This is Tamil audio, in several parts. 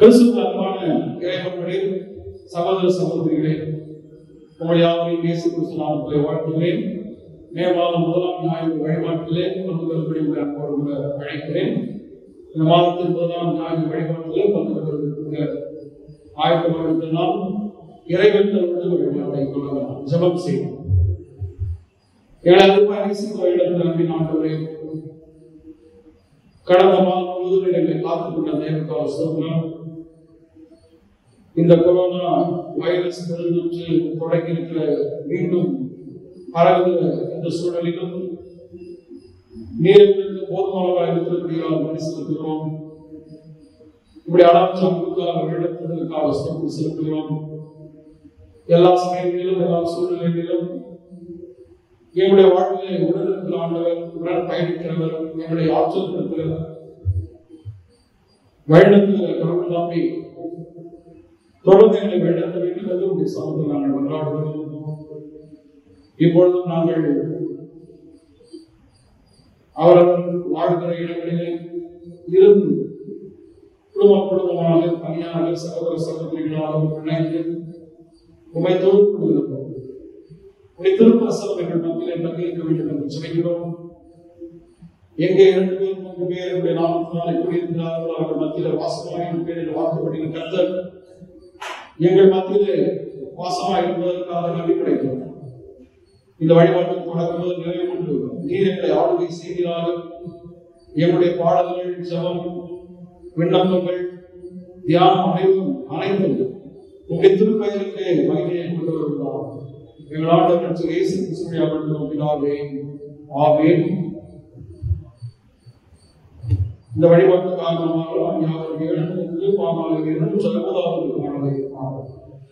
கிறிஸ்துவ அன்பான இறைவர்களே சகோதர சகோதரிகளே உங்கள் யாவரையும் இயேசு கிறிஸ்து நாமத்திலே வாழ்த்துகிறேன் மே மாதம் முதலாம் ஞாயிறு வழிபாட்டிலே பங்கு பெறும்படி உங்களை அன்போடு கூட அழைக்கிறேன் இந்த மாதத்தின் முதலாம் ஞாயிறு வழிபாட்டிலே பங்கு பெறுவதற்கு ஆயத்தமாக இருந்தனால் இறைவன் தருவது வழிபாட்டை கொள்ளலாம் ஜெபம் செய்வோம் எங்களை அதிகமாக நேசித்த இடத்தில் நம்பி நாட்டவரே கடந்த மாதம் முழுவதும் எங்களை காத்துக் கொண்ட தேவக்கால சோதனம் இந்த கொரோனா வைரஸ் பெருந்தொற்று தொடங்கி இருக்கிற மீண்டும் பரவுகிற இந்த சூழலிலும் நீர்களுக்கு போதுமானவராக இருக்கிறபடியால் மணி செலுத்துகிறோம் இப்படி அடாச்சாரங்களுக்காக வெள்ளத்திற்காக சிறப்பு செலுத்துகிறோம் எல்லா சமயங்களிலும் எல்லா சூழ்நிலைகளிலும் எங்களுடைய வாழ்விலே உடனிருக்கிற ஆண்டவர் உடன் பயணிக்கிறவர் எங்களுடைய ஆற்றல் இருக்கிறவர் வழிநடத்துகிற கடவுள் தாமே தொடர்ந்து எங்களை வழிநடத்த வேண்டும் என்று உடைய சமூகத்தில் நாங்கள் கொண்டாடுகிறோம் இப்பொழுதும் நாங்கள் அவரவர் வாழ்கிற இடங்களிலே இருந்து குடும்ப குடும்பமாக தனியாக சகோதர சகோதரிகளாக இணைந்து உண்மை தொழில் கொண்டிருக்கிறோம் உடைய திருப்பிரசனம் எங்கள் மத்தியிலே தங்கியிருக்க வேண்டும் என்று ஜெபிக்கிறோம் எங்கே இரண்டு பேர் மூன்று பேர் என்னுடைய நாமத்தினால் எப்படி இருக்கிறார்களோ அவர்கள் மத்தியில வாசமாக இருப்பேன் என்று வாக்குப்படின கர்த்தர் எங்கள் மத்தியிலே வாசமாக இருப்பதற்காக நன்றி கிடைக்கிறோம் இந்த வழிபாட்டில் தொடங்குவது நிறைவு கொண்டு நீர் எங்களை ஆளுகை செய்கிறார்கள் எங்களுடைய பாடல்கள் ஜபம் விண்ணப்பங்கள் தியானம் அனைத்தும் அனைத்தும் உங்களுடைய திருப்பெயருக்கு மகிமையை கொண்டு வருகிறார் எங்கள் ஆண்டவர் இயேசு கிறிஸ்துவை அவர்களுக்கு பிதாவே ஆமென் இந்த வழிபாட்டுக்காக நாம் யாவரும் எழுந்து பாமாலை இருந்து சொல்வதாவது பாடலை பாடல்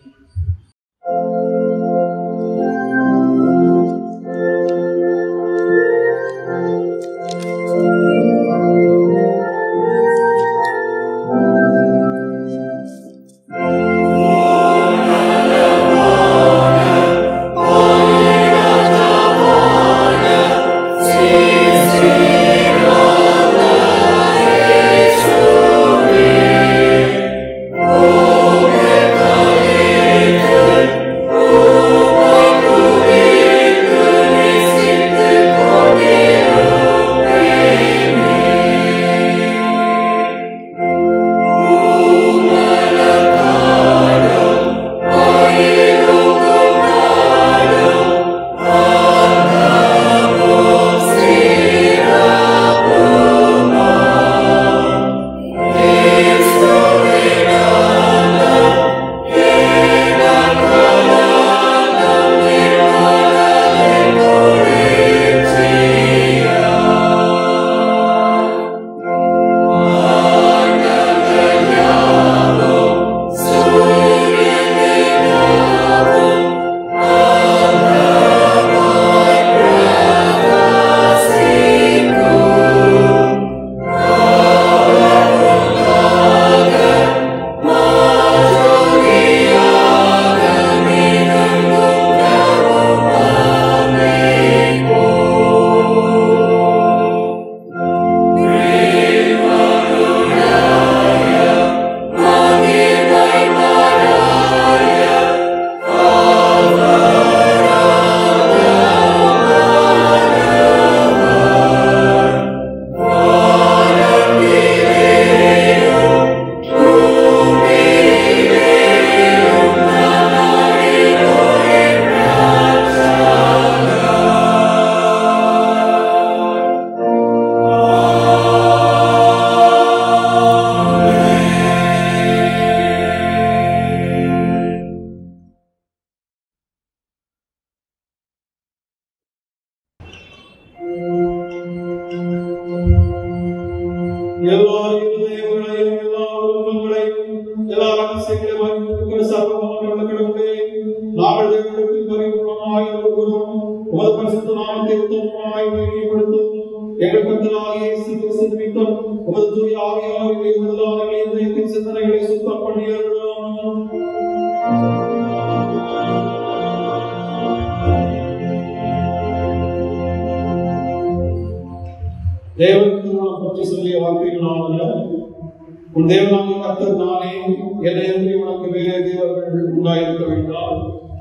எல்லா இருதயங்களையும் எல்லா உருவங்களையும் எல்லா ரகசியங்களையும் இருக்கிற சர்வமான கடவுளே நாங்கள் தேவனுக்கு பரிபூர்ணமாய் இருக்கிறோம் உமது பரிசுத்த நாமத்தை உத்தமமாய் மகிமைப்படுத்தும் எங்கள் கர்த்தராகிய இயேசு கிறிஸ்து நிமித்தம் உமது தூய ஆவியாகவே முதலான இதயத்தின் சிந்தனைகளை சுத்தம் பண்ணி அருளும் தேவன் திருமணம் பற்றி சொல்லிய வார்த்தைகளான உன் தேவனாகிய கர்த்தர் நானே என்னை அன்றி உனக்கு வேறே தேவர்கள் உண்டாயிருக்க வேண்டாம்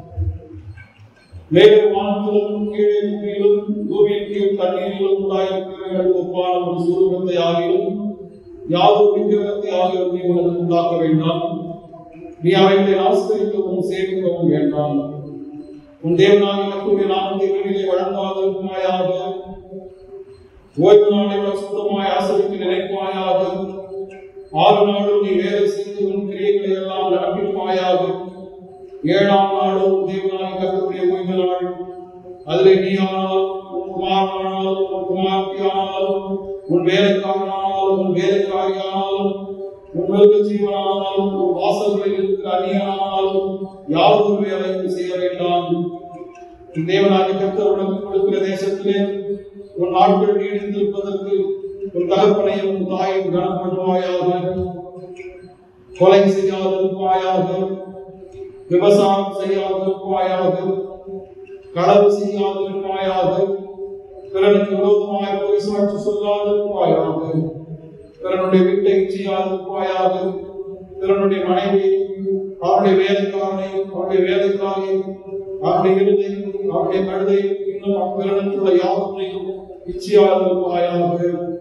மேலே வானத்திலும் கீழே பூமியிலும் பூமியின் கீழ் தண்ணீரிலும் உண்டாயிருக்கிறவர்கள் ஒப்பான ஒரு சுரூபத்தை ஆகியும் யாதொரு விக்கிரகத்தை ஆகியும் நீ உனக்கு உண்டாக்க வேண்டாம் நீ அவைகளை ஆசிரியக்கவும் சேமிக்கவும் வேண்டாம் உன் தேவனாகிய கர்த்தருடைய நாமத்தை வெளியிலே வழங்காதிருக்குமாயாக ஓய்வு நாளை சுத்தமாய் ஆசிரியக்க நினைப்பாயாக ஆறு நாளும் நீ வேலை செய்து உன் கிரியைகளை எல்லாம் நடப்பிப்பாயாக ஏழாம் நாளும் தேவனாய் கர்த்தருடைய ஓய்வு நாள் அதிலே நீ ஆனால் உன் குமாரனானால் உன் குமார்த்தியானாலும் உன் வேலைக்காரனானாலும் உன் வேலைக்காரியானாலும் உன் மிருக ஜீவனானாலும் உன் வாசல்களில் இருக்கிற அந்நியனானாலும் யாரொரு வேலையும் செய்ய வேண்டாம் உன் தேவனாகிய கர்த்தர் உனக்கு கொடுக்கிற தேசத்திலே உன் நாட்கள் நீடித்திருப்பதற்கு உன் தகப்பனையும் உன் தாயும் கனம் பண்ணுவாயாக கொலை செய்யாதிருப்பாயாக விவசாயம் செய்யாதிருப்பாயாக களவு செய்யாதிருப்பாயாக பிறனுக்கு விரோதமாய் பொய் சாட்சி சொல்லாதிருப்பாயாக பிறனுடைய வீட்டை செய்யாதிருப்பாயாக பிறனுடைய மனைவி அவருடைய வேலைக்காரனை அவருடைய வேலைக்காரி அவருடைய விருதை அவருடைய கழுதை இன்னும் அப்பிறனுக்குள்ள யாவற்றையும் இச்சையாதிருப்பாயாக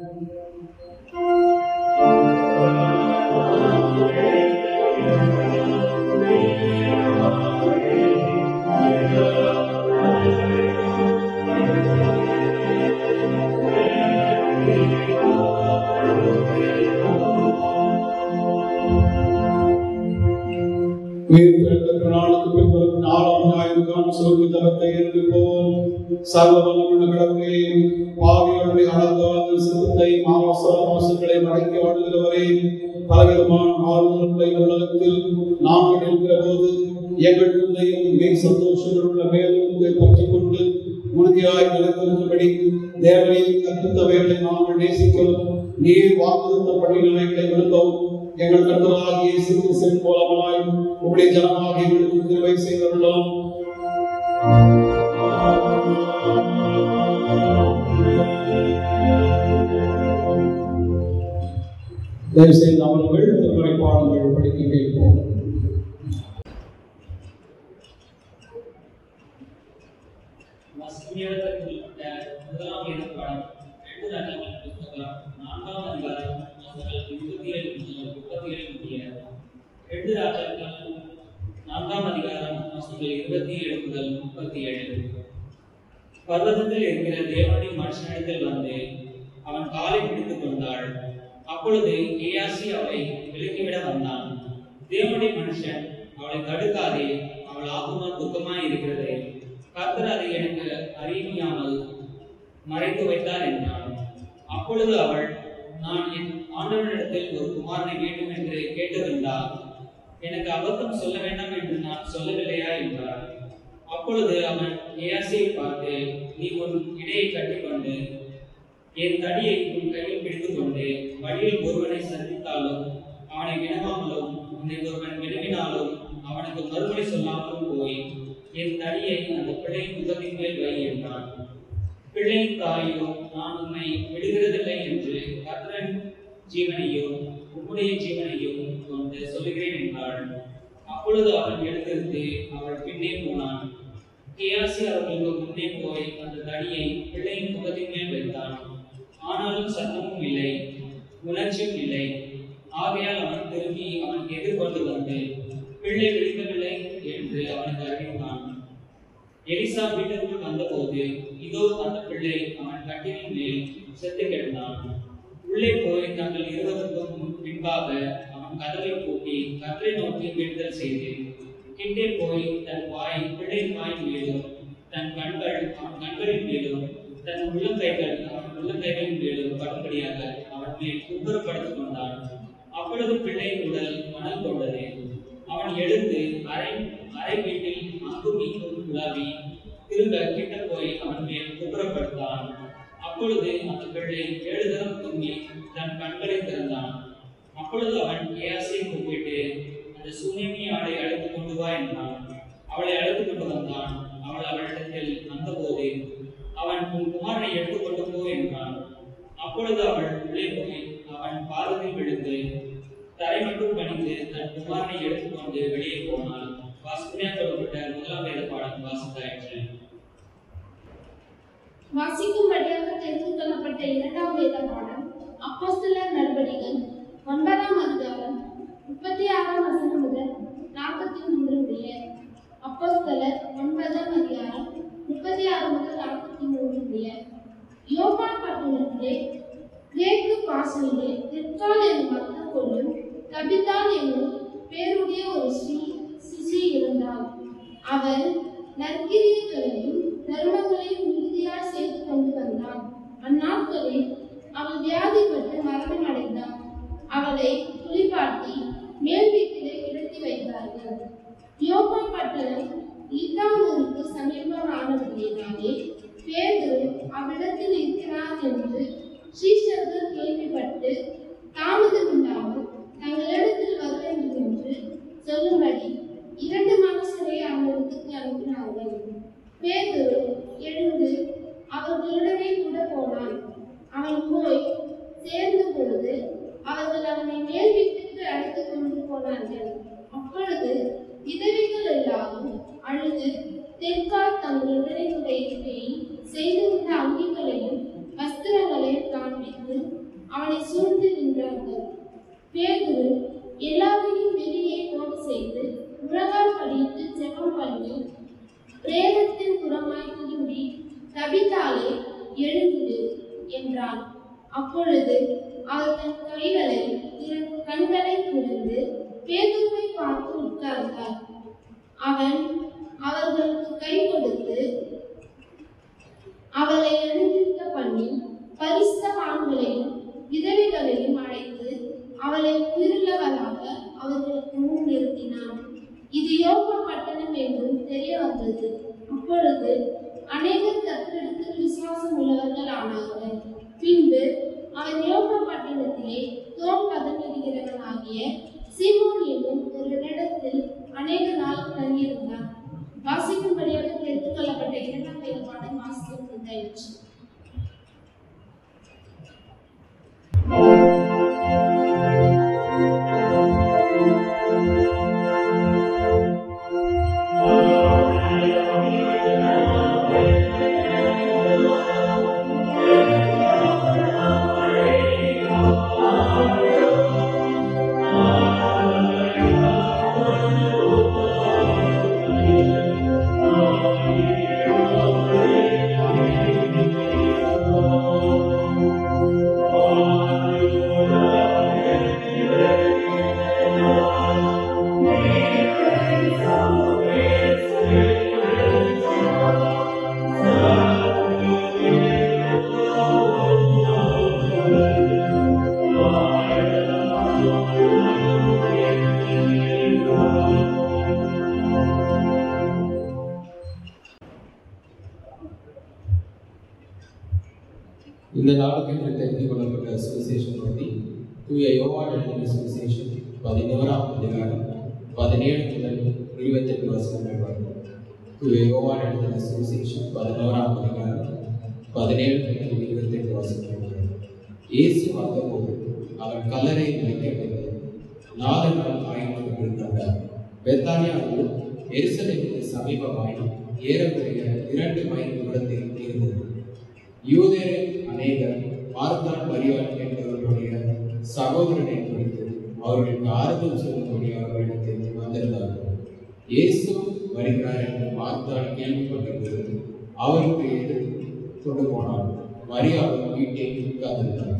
உயிர் பிறந்த நாளுக்கு பின்பு நாலாம் ஞாயிற்கான சொர்க்க தலத்தை இருப்போம் சர்வ வல்லமுள்ள கடவுளே பாவிகளுடைய அடங்காத சிறுத்தை மாமச மாசுகளை மறைக்க வாழ்கிறவரே பலவிதமான ஆளுநர்களை உலகத்தில் நாங்கள் இருக்கிற போது எங்கள் உள்ளையும் மெய் சந்தோஷங்களுள்ள மேலும் பற்றிக் கொண்டு உறுதியாய் நிலைத்திருக்கும்படி தேவனை கற்பித்தவைகளை நாங்கள் நேசிக்கவும் நீர் வாக்குறுத்த பணிகளை விரும்பவும் எங்கள் கர்த்தராகிய இயேசு கிறிஸ்துவின் மூலமாய் உம்முடைய ஜனமாகிய எங்களுக்கு கிருபை செய்துள்ளோம் தயவு செய்து அமர்வுகள் திருமுறை பாடங்கள் படிக்க கேட்போம் வசதியாளர்களுக்கு முதலாம் ஏற்பாடு ரெண்டு ராஜாக்கள் புத்தகம் நான்காம் அதிகாரம் வசனங்கள் இருபத்தி ஏழு முதல் முப்பத்தி ஏழு முடிய ரெண்டு ராஜாக்கள் நான்காம் அதிகாரம் வசனங்கள் இருபத்தி ஏழு முதல் முப்பத்தி ஏழு பர்வதத்தில் இருக்கிற தேவனுடைய மனுஷனிடத்தில் வந்து அவன் காலை பிடித்துக் கொண்டாள் அப்பொழுது ஏயாசி அவளை விலக்கிவிட வந்தான் தேவனுடைய மனுஷன் அவளை தடுக்காதே அவள் ஆகுமா துக்கமாய் இருக்கிறது கர்த்தர் அதை எனக்கு அறிவியாமல் மறைத்து வைத்தார் என்றான் அப்பொழுது அவள் நான் என் ஆண்டவனிடத்தில் ஒரு குமாரனை வேண்டும் என்று கேட்டதுண்டா எனக்கு அபத்தம் சொல்ல வேண்டாம் என்று நான் சொல்லவில்லையா என்றார் அப்பொழுது அவன் ஏயாசியை பார்த்து நீ உன் இடையை கட்டிக்கொண்டு என் தடியை உன் கையில் பிடித்துக் கொண்டு வழியில் ஒருவனை சந்தித்தாலும் அவனை வினவாமலும் உன்னை ஒருவன் வினவினாலும் அவனுக்கு மறுமொழி சொல்லாமலும் போய் என் தடியை அந்த பிள்ளையின் முகத்தின் மேல் வை என்றான் பிள்ளையின் தாயோ நான் உன்னை விடுகிறதில்லை என்று கர்த்தரன் ஜீவனையும் உம்முடைய ஜீவனையும் கொண்டு சொல்லுகிறேன் என்றாள் அப்பொழுது அவன் எழுந்திருந்து அவள் பின்னே போனான் கேயாசி அவர்களுக்கு முன்னே போய் அந்த தடியை பிள்ளையின் முகத்தின் மேல் வைத்தான் ஆனாலும் சத்தமும் இல்லை உணர்ச்சியும் இல்லை ஆகையால் அவன் திரும்பி அவனுக்கு எதிர்கொண்டு வந்து பிள்ளை விழிக்கவில்லை என்று அவனுக்கு அறிவித்தான் எலிசா வீட்டிற்குள் வந்தபோது இதோ அந்த பிள்ளை அவன் கட்டிலின் மேல் செத்து கிடந்தான் உள்ளே போய் தங்கள் இருவருக்கும் பின்பாக அவன் கதவை பூட்டி கற்றை நோக்கி வேண்டுதல் செய்து கிட்டே போய் தன் வாய் பிள்ளையின் வாயின் மேலும் தன் கண்கள் அவன் கண்களின் மேலும் தன் உள்ளங்கைகள் அவன் உள்ளங்கைகளின் மேலும் படும்படியாக அவன் மேல் குப்புறப்படுத்திக் கொண்டான் அப்பொழுது பிள்ளையின் உடல் மணல் கொண்டது அவன் எழுந்து அரை அரை வீட்டில் அங்கும் இங்கும் உலாவி திரும்ப கிட்ட போய் அவன் மேல் குப்புறப்படுத்தான் அப்பொழுது அந்த பிள்ளை ஏழு தரம் தூங்கி தன் கண்களை திறந்தான் அப்பொழுது அவன் ஏயாசை கூப்பிட்டு அந்த சூனியமி ஆடை அழைத்துக் கொண்டு வா என்றான் அவளை அழைத்துக் கொண்டு வந்தான் அவள் அவளிடத்தில் வந்தபோது அவன் உன் குமாரனை எடுத்துக்கொண்டு போ என்றான் அப்பொழுது அவள் உள்ளே போய் அவன் பாதத்தில் விழுந்து குமாரனை எடுத்துக்கொண்டு வெளியே போனாள் வாசிப்புடன் தொடர்பட்ட முதலாம் வேத பாடம் வாசித்தாயிற்று வாசிக்கும்படியாக தெரிந்து கொள்ளப்பட்ட இரண்டாம் வேத பாடம் அப்போஸ்தலர் நடவடிக்கைகள் ஒன்பதாம் அதிகாரம் முப்பத்தி ஆறாம் வசனம் முதல் நாற்பத்தி மூன்று முடிய அப்போஸ்தலர் ஒன்பதாம் அதிகாரம் முப்பத்தி ஆறு முதல் நாற்பத்தி மூன்று முடிய யோபா பட்டணத்திலே கிரேக்கு பாசையிலே தெற்கால் என்னும் அர்த்தம் கொள்ளும் கபிதால் என்னும் பேருடைய ஒரு ஸ்ரீ சிசி இருந்தாள் அவள் நற்கிரியைகளையும் தருணங்களையும் உறுதியாய் செய்து கொண்டு வந்தாள் அந்நாட்களில் அவள் வியாதிப்பட்டு மரணம் அடைந்தாள் அவளை குளிப்பாட்டி மேல் வீட்டிலே கிடத்தி வைத்தார்கள் யோபா பட்டணம் ஈட்டாமூருக்கு சமீபமானபடியினாலே பேதுரு அவ்விடத்தில் இருக்கிறார் என்று ஸ்ரீசர்கள் கேள்விப்பட்டு தாமதமில்லாமல் தங்களிடத்தில் வர வேண்டும் என்று சொல்லும்படி இரண்டு மனுஷரை அவர்களுக்கு அனுப்பினார்கள் பேதுரு எழுந்து அவர்களுடனே கூட போனான் அவன் போய் சேர்ந்த பொழுது அவர்கள் அவனை மேல் வீட்டுக்கு அழைத்து கொண்டு போனார்கள் அப்பொழுது விதவைகள் எல்லாரும் அழுது தெற்கால் தங்கள் உடனே செய்திருந்த அங்கிகளையும் வஸ்திரங்களையும் காண்பித்து அவனை சூழ்ந்து நின்றார்கள் பேதுரு எல்லாரையும் வெளியே போக செய்து முழங்கால் படியிட்டு ஜெபம் பண்ணி பிரேதத்தின் புறமாய் திரும்பி தபித்தாலே எழுந்திடு என்றான் அப்பொழுது அவர் தன் கைகளை திற- கண்களை திறந்து பேதுருவை பார்த்து உட்கார்ந்தார் அவன் அவர்களுக்கு கை கொடுத்து அவளை எழுந்திருக்க பண்ணி பரிசுத்தவான்களையும் விதவைகளையும் அழைத்து அவளை உயிருள்ளவளாக அவர்களுக்கு முன் நிறுத்தினான் இது யோகா பட்டணம் என்றும் தெரிய வந்தது அப்பொழுது அநேகர் கத்தெடுத்து விசுவாசம் உள்ளவர்கள் ஆனார்கள் பின்பு அவன் யோகா பட்டணத்திலே தோல் பதமிடுகிறவனாகிய சீமோன் என்னும் ஒரு இடத்தில் அநேக நாள் தங்கியிருந்தான் வாசிக்கும்படியாக தெரிந்து கொள்ளப்பட்ட இரண்டாம் வேத பாடம் வாசித்து முடிந்தாயிற்று இந்த நாளுக்கு என்று தெரிந்து கொள்ளப்பட்ட சுவிசேஷம் பற்றி தூய யோவான் எழுதின சுவிசேஷம் பதினோராம் அதிகாரம் பதினேழு முதல் இருபத்தெட்டு வசனங்கள் வரை தூய யோவான் எழுதின சுவிசேஷம் பதினோராம் அதிகாரம் பதினேழு முதல் இருபத்தெட்டு வசனங்கள் வரை இயேசு வந்தபோது அவர் கல்லறை வைக்கப்பட்டது நாலு நாள் ஆயிற்று என்று கண்டார் பெத்தானியாவில் எருசலேமுக்கு சமீபமாய் ஏறக்குறைய இரண்டு மைல் தூரத்தில் இருந்தது யூதரில் அநேகர் மார்த்தான் மரியாள் என்பவர்களுடைய சகோதரனை குறித்து அவர்களுக்கு ஆறுதல் சொல்லும்படி அவர்களிடத்தில் வந்திருந்தார்கள் இயேசு வருகிறார் என்று மார்த்தாள் கேள்விப்பட்ட போது அவருக்கு எதிர் கொண்டு போனார் மரியாள் வீட்டில் உட்கார்ந்திருந்தார்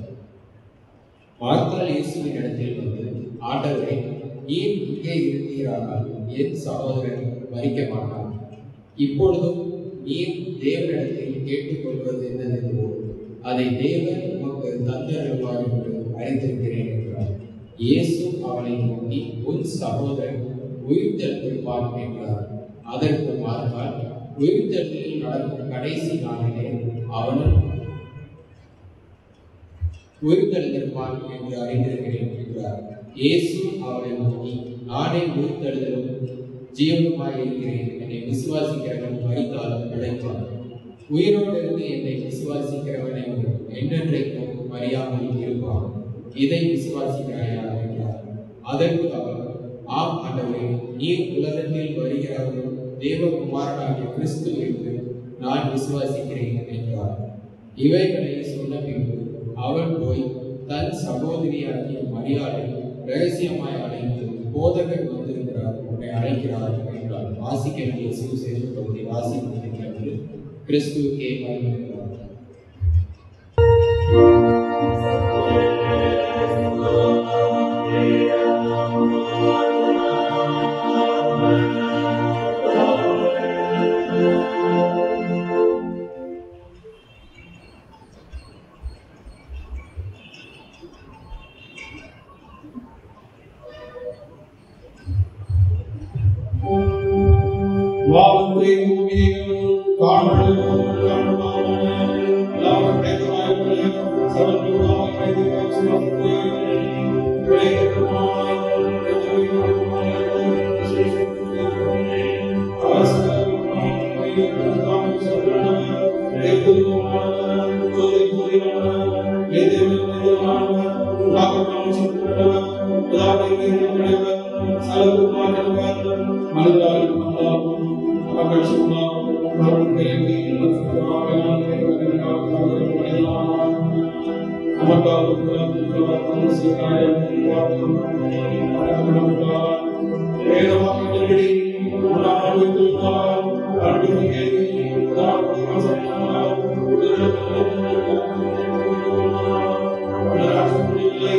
மார்த்தாள் இயேசுவின் இடத்தில் வந்து ஆண்டவரே நீர் இங்கே இருந்தீரானால் என் சகோதரன் மறிக்க மாட்டான் இப்பொழுதும் நீர் தேவனிடத்தில் கேட்டுக்கொள்வது என்னதென்றோ அதை தேவன் உமக்கு தந்தருவார் என்று அறிந்திருக்கிறேன் என்றார் இயேசு அவளை நோக்கி உன் சகோதரன் உயிர்த்தெழுப்பான் என்றார் அதற்கு மார்த்தால் உயிர்த்தெழுதலில் நடக்கும் கடைசி நாளிலே அவனும் உயிர்த்தெழுந்திருப்பான் என்று அறிந்திருக்கிறேன் என்றார் இயேசு அவளை நோக்கி நானே உயிர்த்தெழுதலும் ஜீவனுமாய் இருக்கிறேன் என்னை விசுவாசிக்கிறவன் மறித்தாலும் பிழைப்பான் உயிரோடு இருந்து என்னை விசுவாசிக்கிறவனை என்றென்றைக்கும் அறியாமல் இருப்பான் இதை விசுவாசிக்கிறாயா என்றார் அதற்கு அவர் ஆம் ஆண்டவரே நீர் உலகத்தில் வருகிறவரும் தேவகுமாரனாகிய கிறிஸ்து என்று நான் விசுவாசிக்கிறேன் என்றார் இவைகளை சொன்ன பின்பு அவன் போய் தன் சகோதரியாகிய மரியாதை ரகசியமாய் அழைத்து போதகர் வந்திருக்கிறார் உன்னை அழைக்கிறார் என்றார் வாசிக்க வேண்டிய சுவிசேஷ பகுதி வாசிக்கிறது கிறிஸ்துவுக்கே மகிமை வானத்தை பூமியையும் காண்பதும் காண்பாவும் எல்லாம் படைத்தவராயுள்ள சர்வபூதமாக படைத்தவராய் சுமக்கிறேன். விளையாட்டுமாய், வெற்றியுமாய், விசேஷத்துமாய், அவசரமாய், தாம் சொல்லுமாய், வேதத்துமாய், ஜோதி ஜோதியாய், வேதமே வேதமாய், உண்டாக்கப்படும் சொல்லுமாய், உதாரணை வேதமுடையவர், சர்வபூதமானவர், மனிதராய் வந்தாலும் அவர்கள் சொன்னார் அவர்கள் கேள்வி சுத்தமாக நமக்காக புலத்துக்கு சிகாயம் வார்த்தம் நடத்தப்பட்டார் வேதவாக்கியபடி நான் வைத்திருந்தார் அன்பு கேள்வி உதாரணத்தை வசனார் இல்லை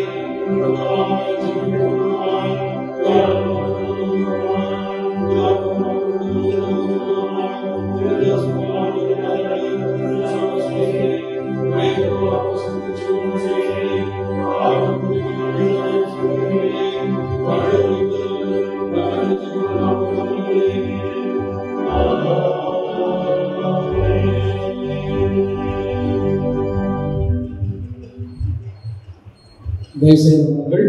தயவுசெய்தவர்கள்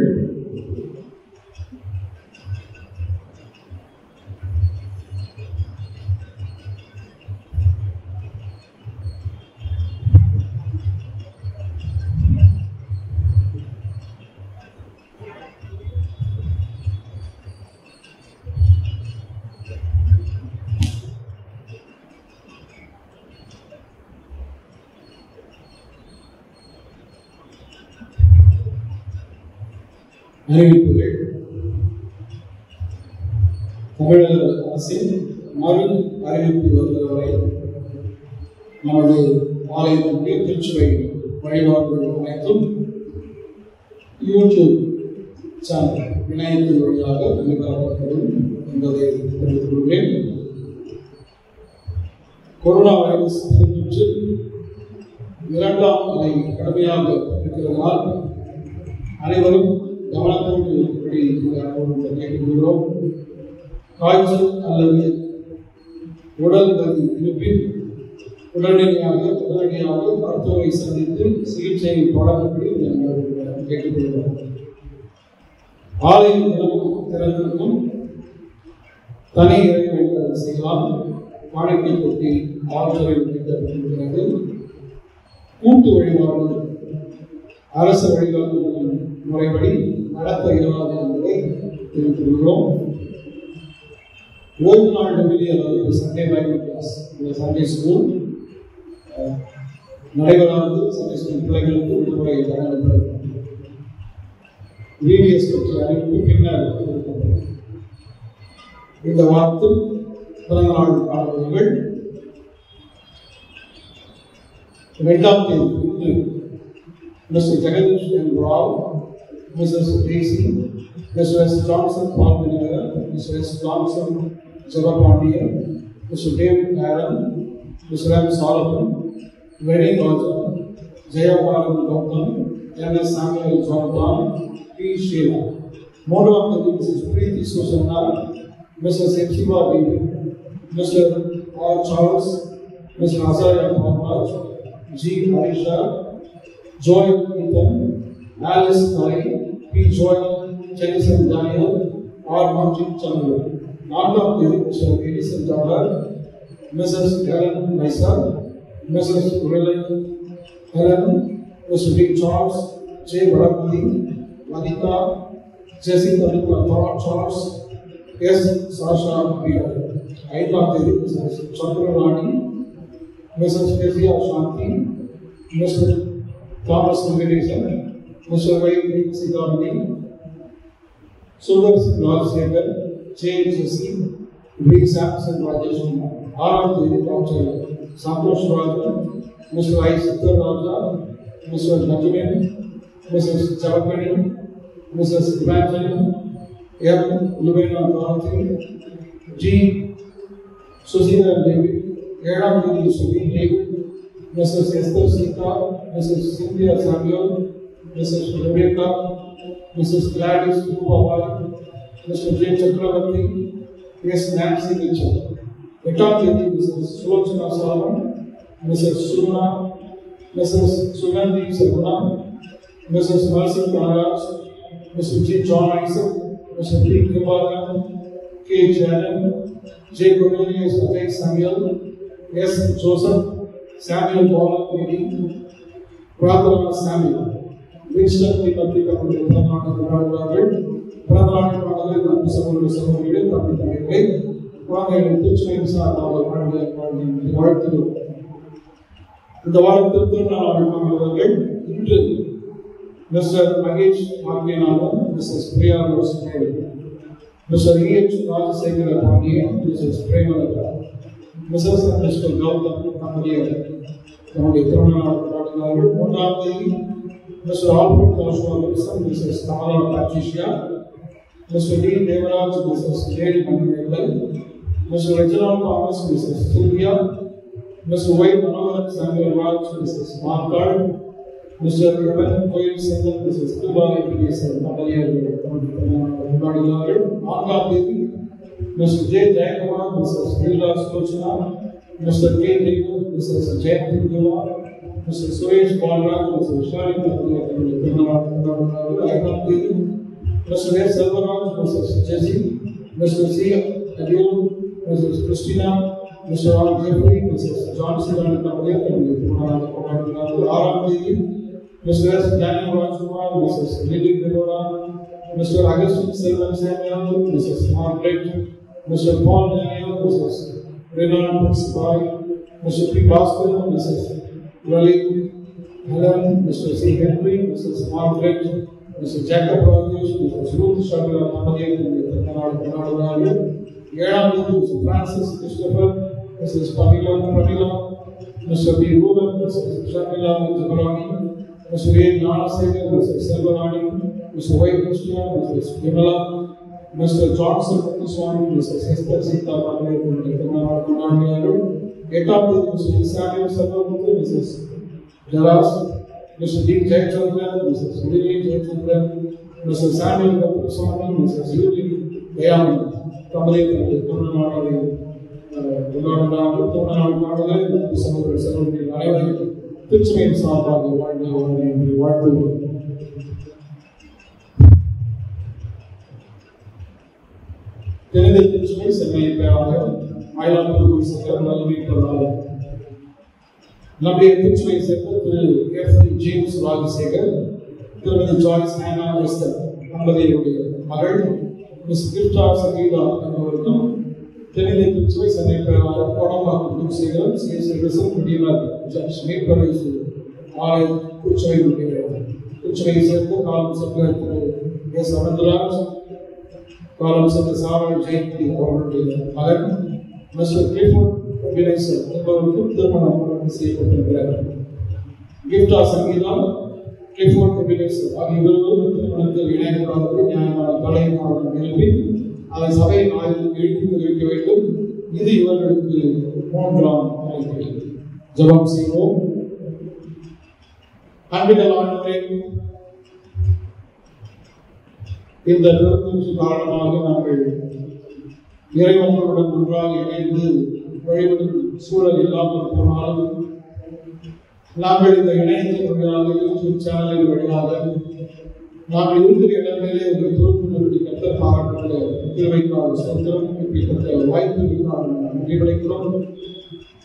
அறிவிப்புகள் தமிழக அரசின் மறு அறிவிப்பு வருகிறவரை நமது ஆலயத்தினுடைய திருச்சுவை வழிபாடுகள் அனைத்தும் யூடியூப் சேனல் இணையத்தின் வழியாக ஒளிபரப்பப்படும் என்பதை தெரிவித்துக் கொள்கிறேன் கொரோனா வைரஸ் பெருந்தொற்று இரண்டாம் அலை கடுமையாக இருக்கிறதால் அனைவரும் கவனத்தோடு இப்படி கேட்டுக்கொள்கிறோம் காய்ச்சல் அல்லது உடல் வலி இருப்பின் உடனடியாக உடனடியாக மருத்துவரை சந்தித்து சிகிச்சை தொடங்கும்படி நாங்கள் கேட்டுக்கொள்கிறோம் ஆலயம் தினமும் திறந்திருக்கும் தனி இறைவன் செய்யலாம் காணிக்கை கொட்டி ஆற்றலை வைக்கப்பட்டிருக்கிறது கூட்டு வழிபாடு அரசு வழிகாட்டு முறைப்படி நடத்த இயலாது என்பதை தெரிவித்துள்ளோம் ஓய்வு நாள் டெபிலி அதாவது சண்டே பைபிள் கிளாஸ் இந்த சண்டே ஸ்கூல் நடைபெறாது சண்டே ஸ்கூல் பிள்ளைகளுக்கு விடுமுறை வழங்கப்படும் விவிஎஸ் பற்றி அறிவிப்பு பின்னர் கொடுக்கப்படும் இந்த வாரத்தில் பிறந்த நாள் காணொலிகள் இரண்டாம் தேதி இன்று Mr. Jagadish and Rao, Mrs. Daisy, Mr. S. Johnson, Paul Vinaya, Mr. S. Johnson, Javapandia, Mr. David Aaron, Mr. M. Solomon, wedding also, Jayavalan Gautam, N. S. Samuel Jonathan, P. Sheila. மூன்றாம் தேதி Mrs. Preeti Susanna, Mrs. Epsiba Devi, Mr. R. Charles, Mr. Azariah Mohammed, G. Aisha, Joy Ethan, Alice Nari, P. Joy, Chenison Daniel, R. Manjit Chandra. நான்காம் தேதி மிஸ்டர் எடிசன் ஜாலர் மிஸ்ஸஸ் ஹெலன் மைசர் மிஸ்ஸஸ் ரிலன் Helen mister D Charles J Vadapathi Vanitha Jessica Rita Charles, S Sasha Pierre ஐந்தாம் தேதி missus Chandrarani missus Keziah Shanthi mister Thomas Venkatesan mister Y Seethamani Sundar Singh Rajasekar J Jessie V Samson Rajesh ஆறாம் தேதி doctor Santhosh Rajan mister I Siddhar Raja mister Najmin missus Javagani missus இமாஜின் M Lubena Karthi G Susheedhar David ஏழாம் தேதி சுபி David missus Esther Seetha missus Cynthia Samuel missus Rebecca missus Gladys Rupabai mister J Chakravarthy S Nancy Michelle எட்டாம் தேதி missus Sulochana Solomon missus Suguna missus Suganthi Saravana missus Narasing Maharaj mister G John Isaac Mr. P. Kumbaran, K. Janan, J. Cornelius Ajay Samuel, S. Joseph, Samuel Paul Lady, Pradhana Samuel, Winston P. Patrika Pradhana கொண்டாடுவார்கள் பிறந்தநாள் பாடல்கள் நட்பு சகோதர சகோதரிகளை தம்பி தங்கைகளை குழந்தைகள் திருச்சியை சார்பாக வாழ்ந்த வாழ்ந்த வாழ்த்துகிறோம் இந்த வாரத்தில் திருநாள் வாழ்வார்கள் இன்று Mr. Mahesh Bhagyanathan, Mrs. Priya Rosemary, Mr. E.H. Rajasekhara Pandya, Mrs. Premalata, Mrs. and Mr. Gautam Pandya, நம்முடைய திருமணம் கொண்டாடுகிறார்கள் மூன்றாம் தேதி mister Albert Joshua Wilson missus Kamala Patricia mister D Devaraj missus J D Manivelan mister Reginald Thomas missus Surya mister Y Manoharan Samuel Raj missus Margaret mister Evan Koil Selvan missus Kiruba Ebenezer மலையர்கள் கொண்டாடுகிறார்கள் நான்காம் தேதி mister J Jayakumar missus Leela Sulochana mister K Devan missus Jayanthi Kumar mister Suresh Balaraj mister Shari தங்களுடைய பிறந்தநாள் கொண்டாடுகிறார்கள் ஐந்தாம் தேதி mister S Selvaraj missus Jessie mister C அடியூர் Mrs Christina mister R Jeffrey missus Jhansi Rani தங்களுடைய தங்களுடைய திருமணநாள் கொண்டாடுகிறார்கள் ஆறாம் தேதி Mr. S. Daniel Rajkumar, Mrs. Lily Deborah, Mr. Augustine Selvan Samuel, Mrs. Margaret, Mr. Paul Daniel, Mrs. Renan Prinspai, Mr. P. Bhaskar, Mrs. Lily Helen, Mr. C. Henry, Mrs. Margaret, Mr. Jacob Rajesh, Mrs. Ruth Shagla Namadiyar, Tanal Kanadu, ஏழாம் தேதி Mr. Francis Christopher, Mrs. Pamela Pramila, Mr. B. Ruben, Mrs. Shamila Jabarani, Mr. A. Gnanasekhar, Mr. Selvarani, Mr. Y. Krishna, Mrs. Vimala, Mr. Johnson Muthuswamy, Mrs. Esther Sita Pagayathan, Tamil Nadu, எட்டாம் தேதி Mr. Samuel Sarvamuthi, Mrs. Jaras, Mr. D. Jayachandran, Mrs. Lily Jayachandran, Mr. Samuel Kapuraswamy, Mrs. Yuli Dayami, தமிழக தமிழ்நாடு கொண்டாடுகிறார்கள் தமிழ்நாடு பாடல்கள் சகோதர சகோதரிகள் அனைவரையும் திருச்சபையின் சார்பாக வாழ்ந்து வாழ்ந்து என்று வாழ்த்துகிறோம் தென்னிந்திய திருச்சபை சென்னை பேராக மயிலாடுதுறை சங்கர் நல்வீட்டராக நம்முடைய திருச்சபை சேர்ந்த திரு எஃப் ஜேம்ஸ் ராஜசேகர் திருமதி ஜாய்ஸ் ஹேனா எஸ்தர் தம்பதியுடைய மகள் மிஸ் கிருஷ்ணா சங்கீதா என்பவருக்கும் தென்னிந்திய திருச்சபை சென்னை பேராக கோடம்பாக்கம் குருசேகரன் சி செல்வசன் குடியினர் ஜட்ஜ் மேற்பரசு ஆலய திருச்சபையினுடைய திருச்சபையை சேர்ந்த காலம் சென்ற திரு எஸ் அனந்தராஜ் காலம் சென்ற சாரல் ஜெயந்தி அவர்களுடைய மகன் மிஸ்டர் கிளிஃபோர்ட் வினேசன் என்பவருக்கும் திருமணம் நடந்து செய்யப்பட்டிருக்கிறார் கிஃப்டா சங்கீதா கிளிஃபோர்ட் வினேசன் ஆகிய இருவரும் திருமணத்தில் இணையக்கூடாது நியாயமான தடை காரணம் எழுப்பி அதை சபையின் ஆய்வில் எழுதி தெரிவிக்க வேண்டும் இது இவர்களுக்கு மூன்றாம் அழைப்பு ஜெபம் செய்வோம் அன்பிகள் ஆண்டவரே இந்த பெருந்தொற்று காரணமாக நாங்கள் இறைவர்களுடன் ஒன்றாக இணைந்து வழிபடும் சூழல் இல்லாமல் போனாலும் நாங்கள் இந்த இணையத்தின் யூடியூப் சேனலின் வழியாக நாங்கள் இருக்கிற இடங்களிலே உங்கள் பொறுப்புகளுடைய கத்த பாராட்டுகிற திருவைக்கான சொந்தம் இப்படிப்பட்ட வாய்ப்புகளுக்காக நாங்கள் முடிவடைக்கிறோம்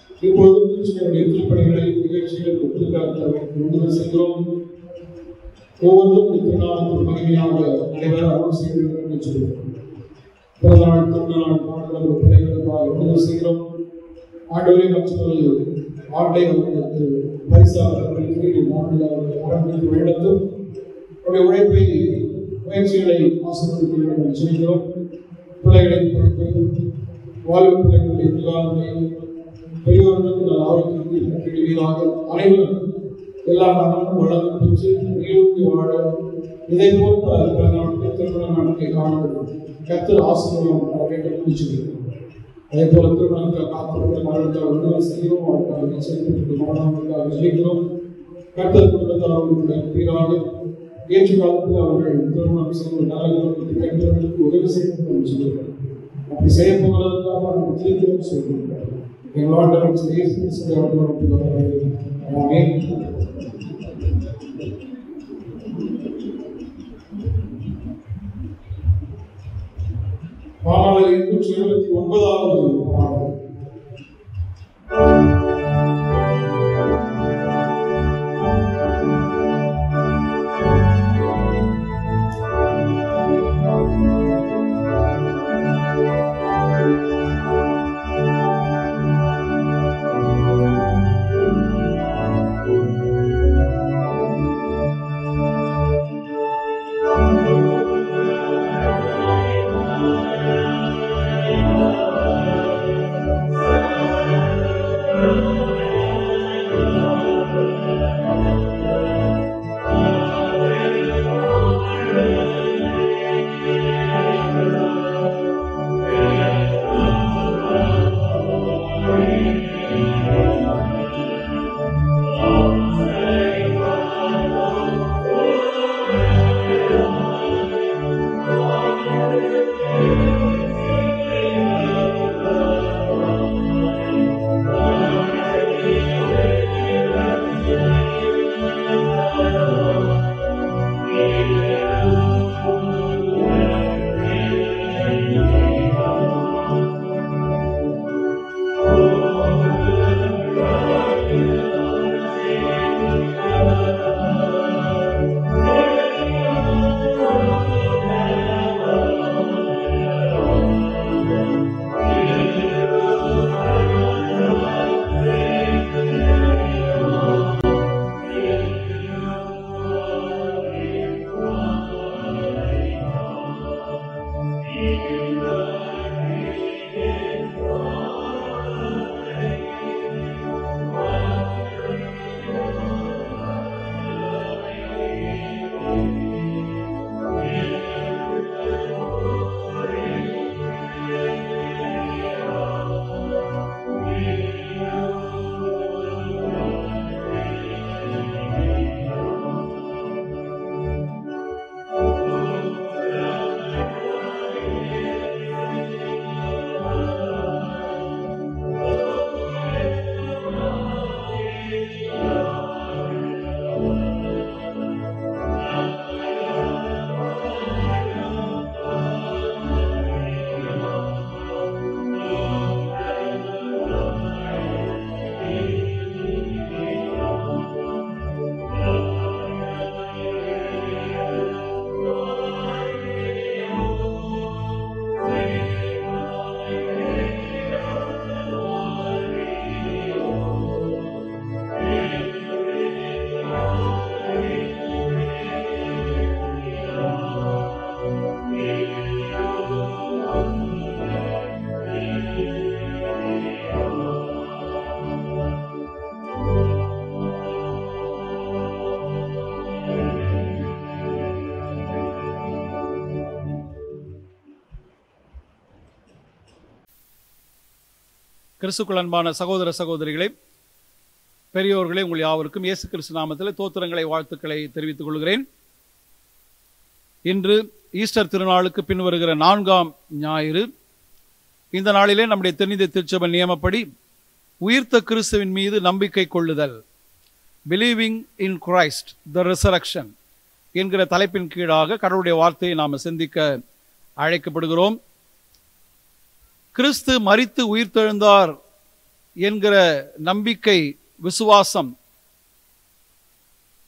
இப்பொழுது திருச்சியுடைய திருப்பணிகளை நிகழ்ச்சிகள் ஒத்துக்காக்க விடுதலை செய்கிறோம் ஒவ்வொருத்தரும் திருநாளுக்கு மகிமையாக நடைபெற அருள் செய்ய வேண்டும் என்று சொல்கிறோம் பிறந்தநாள் திருநாள் பாடுகள் பிள்ளைகளுக்காக உதவி செய்கிறோம் ஆண்டவரை மற்றொரு ஆண்டை அவர்களுக்கு பரிசாக ஆரம்பித்து வழிநடத்தும் அவருடைய உழைப்பை முயற்சிகளை ஆசிரியர் வேண்டும் செய்கிறோம் பிள்ளைகளின் பொறுப்பு வாழ்வு பிள்ளைகளுடைய எதிர்காலத்தை பெரியவர்களுக்கு நல்ல ஆரோக்கியமாக அனைவரும் எல்லா நலனும் வளமும் பெற்று நீடித்து வாழ இதை போல் பல பல நாட்கள் திருமண நாட்களை காண வேண்டும் கத்தர் ஆசீர்வாதம் தர வேண்டும் என்று சொல்கிறோம் அதே போல திருமணத்துக்கு காத்திருக்கிற மரணத்தால் உதவி செய்கிறோம் அவர்களுக்காக நிச்சயத்திற்கு மரணங்களுக்காக ஜெயிக்கிறோம் கத்தர் குடும்பத்தால் அவர்களுடைய பீராக ஏற்று காலத்தில் அவர்கள் திருமணம் செய்து நல்ல கட்டவர்களுக்கு உதவி செய்யணும் என்று சொல்கிறோம் அப்படி செய்ய போவதற்காக அவர்கள் தீர்க்கிறோம் சொல்கிறோம் எங்களோட இயேசு கிறிஸ்துவை அவர்களுக்கு ஆமென் பாடல் எண்ணூற்றி எழுபத்தி ஒன்பதாவது பாடல் கிறிஸ்துக்குள் அன்பான சகோதர சகோதரிகளே பெரியோர்களே உங்கள் யாவருக்கும் இயேசு கிறிஸ்து நாமத்தில் தோத்திரங்களை வாழ்த்துக்களை தெரிவித்துக் கொள்கிறேன் இன்று ஈஸ்டர் திருநாளுக்கு பின் வருகிற நான்காம் ஞாயிறு இந்த நாளிலே நம்முடைய தென்னிந்திய திருச்சபை நியமப்படி உயிர்த்த கிறிஸ்துவின் மீது நம்பிக்கை கொள்ளுதல் believing in Christ the resurrection என்கிற தலைப்பின் கீழாக கடவுளுடைய வார்த்தையை நாம் சிந்திக்க அழைக்கப்படுகிறோம் கிறிஸ்து மரித்து உயிர்த்தெழுந்தார் என்கிற நம்பிக்கை விசுவாசம்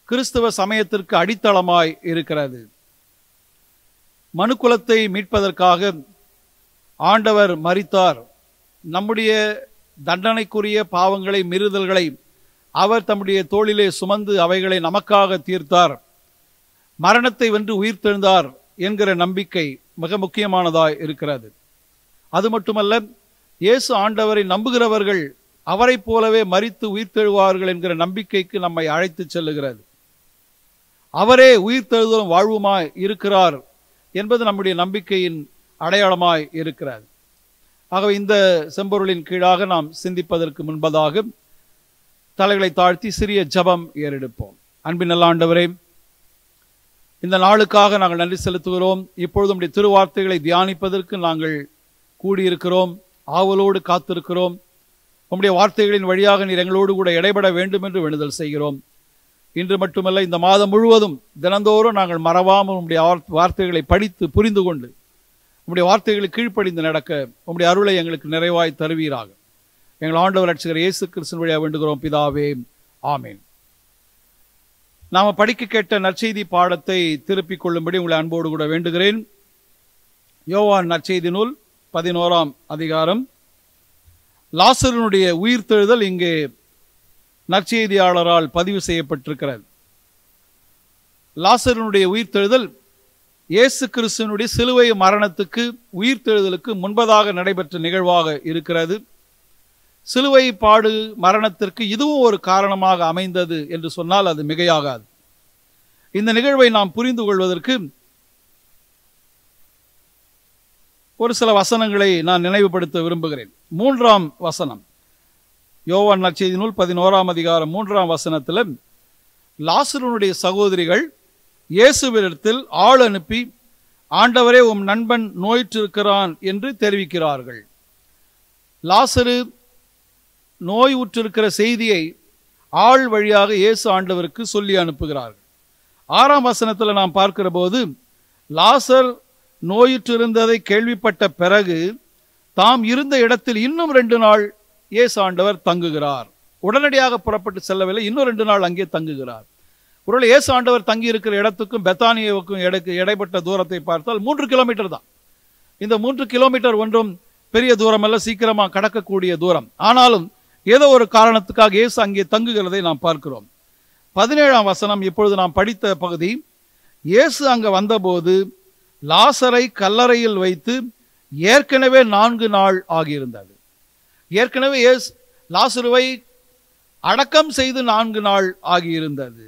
கிறிஸ்தவ சமயத்திற்கு அடித்தளமாய் இருக்கிறது மனுக்குலத்தை மீட்பதற்காக ஆண்டவர் மரித்தார் நம்முடைய தண்டனைக்குரிய பாவங்களை மீறுதல்களை அவர் தம்முடைய தோளிலே சுமந்து அவைகளை நமக்காக தீர்த்தார் மரணத்தை வென்று உயிர்த்தெழுந்தார் என்கிற நம்பிக்கை மிக முக்கியமானதாய் இருக்கிறது அது மட்டுமல்ல இயேசு ஆண்டவரை நம்புகிறவர்கள் அவரைப் போலவே மரித்து உயிர்த்தெழுவார்கள் என்கிற நம்பிக்கைக்கு நம்மை அழைத்து செல்லுகிறது அவரே உயிர்த்தெழுதலும் வாழ்வுமாய் இருக்கிறார் என்பது நம்முடைய நம்பிக்கையின் அடையாளமாய் இருக்கிறது ஆகவே இந்த செம்பொருளின் கீழாக நாம் சிந்திப்பதற்கு முன்பதாக தலைகளை தாழ்த்தி சிறிய ஜபம் ஏறெடுப்போம் அன்பின் நல்ல ஆண்டவரே இந்த நாளுக்காக நாங்கள் நன்றி செலுத்துகிறோம் இப்பொழுது நம்முடைய திருவார்த்தைகளை தியானிப்பதற்கு நாங்கள் கூடியிருக்கிறோம் ஆவலோடு காத்திருக்கிறோம் உம்முடைய வார்த்தைகளின் வழியாக நீர் எங்களோடு கூட இடைபட வேண்டும் என்று வேண்டுதல் செய்கிறோம் இன்று மட்டுமல்ல இந்த மாதம் முழுவதும் தினந்தோறும் நாங்கள் மறவாமல் உம்முடைய வார்த்- வார்த்தைகளை படித்து புரிந்து கொண்டு உம்முடைய வார்த்தைகளை கீழ்ப்படிந்து நடக்க உம்முடைய அருளை எங்களுக்கு நிறைவாய் தருவீராக எங்கள் ஆண்டவர் ரட்சகர் இயேசு கிறிஸ்துவின் வழியாக வேண்டுகிறோம் பிதாவே ஆமேன் நாம படிக்க கேட்ட நற்செய்தி பாடத்தை திருப்பிக் கொள்ளும்படி உங்களை அன்போடு கூட வேண்டுகிறேன் யோவான் நற்செய்தி நூல் பதினோராம் அதிகாரம் லாசரனுடைய உயிர்த்தெழுதல் இங்கே நற்செய்தியாளரால் பதிவு செய்யப்பட்டிருக்கிறது லாசரனுடைய உயிர்த்தெழுதல் இயேசு கிறிஸ்துவனுடைய சிலுவை மரணத்துக்கு உயிர்த்தெழுதலுக்கு முன்பதாக நடைபெற்ற நிகழ்வாக இருக்கிறது சிலுவை பாடு மரணத்திற்கு இதுவும் ஒரு காரணமாக அமைந்தது என்று சொன்னால் அது மிகையாகாது இந்த நிகழ்வை நாம் புரிந்து கொள்வதற்கு ஒரு சில வசனங்களை நான் நினைவுபடுத்த விரும்புகிறேன் மூன்றாம் வசனம் யோவான் நற்செய்தி நூல் பதினோராம் அதிகாரம் மூன்றாம் வசனத்தில் லாசருனுடைய சகோதரிகள் இயேசுவிடத்தில் ஆள் அனுப்பி ஆண்டவரே உம் நண்பன் நோயிற்றிருக்கிறான் என்று தெரிவிக்கிறார்கள் லாசரு நோய் உற்றிருக்கிற செய்தியை ஆள் வழியாக இயேசு ஆண்டவருக்கு சொல்லி அனுப்புகிறார்கள் ஆறாம் வசனத்தில் நாம் பார்க்கிற போது லாசர் நோயுற்றிருந்ததை கேள்விப்பட்ட பிறகு தாம் இருந்த இடத்தில் இன்னும் ரெண்டு நாள் இயேசு ஆண்டவர் தங்குகிறார் உடனடியாக புறப்பட்டு செல்லவில்லை இன்னும் ரெண்டு நாள் அங்கே தங்குகிறார் ஒருவேளை இயேசு ஆண்டவர் தங்கி இருக்கிற இடத்துக்கும் பெத்தானியாவுக்கும் இடைக்கு இடைப்பட்ட தூரத்தை பார்த்தால் மூன்று கிலோமீட்டர் தான் இந்த மூன்று கிலோமீட்டர் ஒன்றும் பெரிய தூரம் அல்ல சீக்கிரமா கடக்கக்கூடிய தூரம் ஆனாலும் ஏதோ ஒரு காரணத்துக்காக இயேசு அங்கே தங்குகிறதை நாம் பார்க்கிறோம் பதினேழாம் வசனம் இப்பொழுது நாம் படித்த பகுதி இயேசு அங்க வந்தபோது லாசரை கல்லறையில் வைத்து ஏற்கனவே நான்கு நாள் ஆகியிருந்தது ஏற்கனவே இயேசு லாசருவை அடக்கம் செய்து நான்கு நாள் ஆகியிருந்தது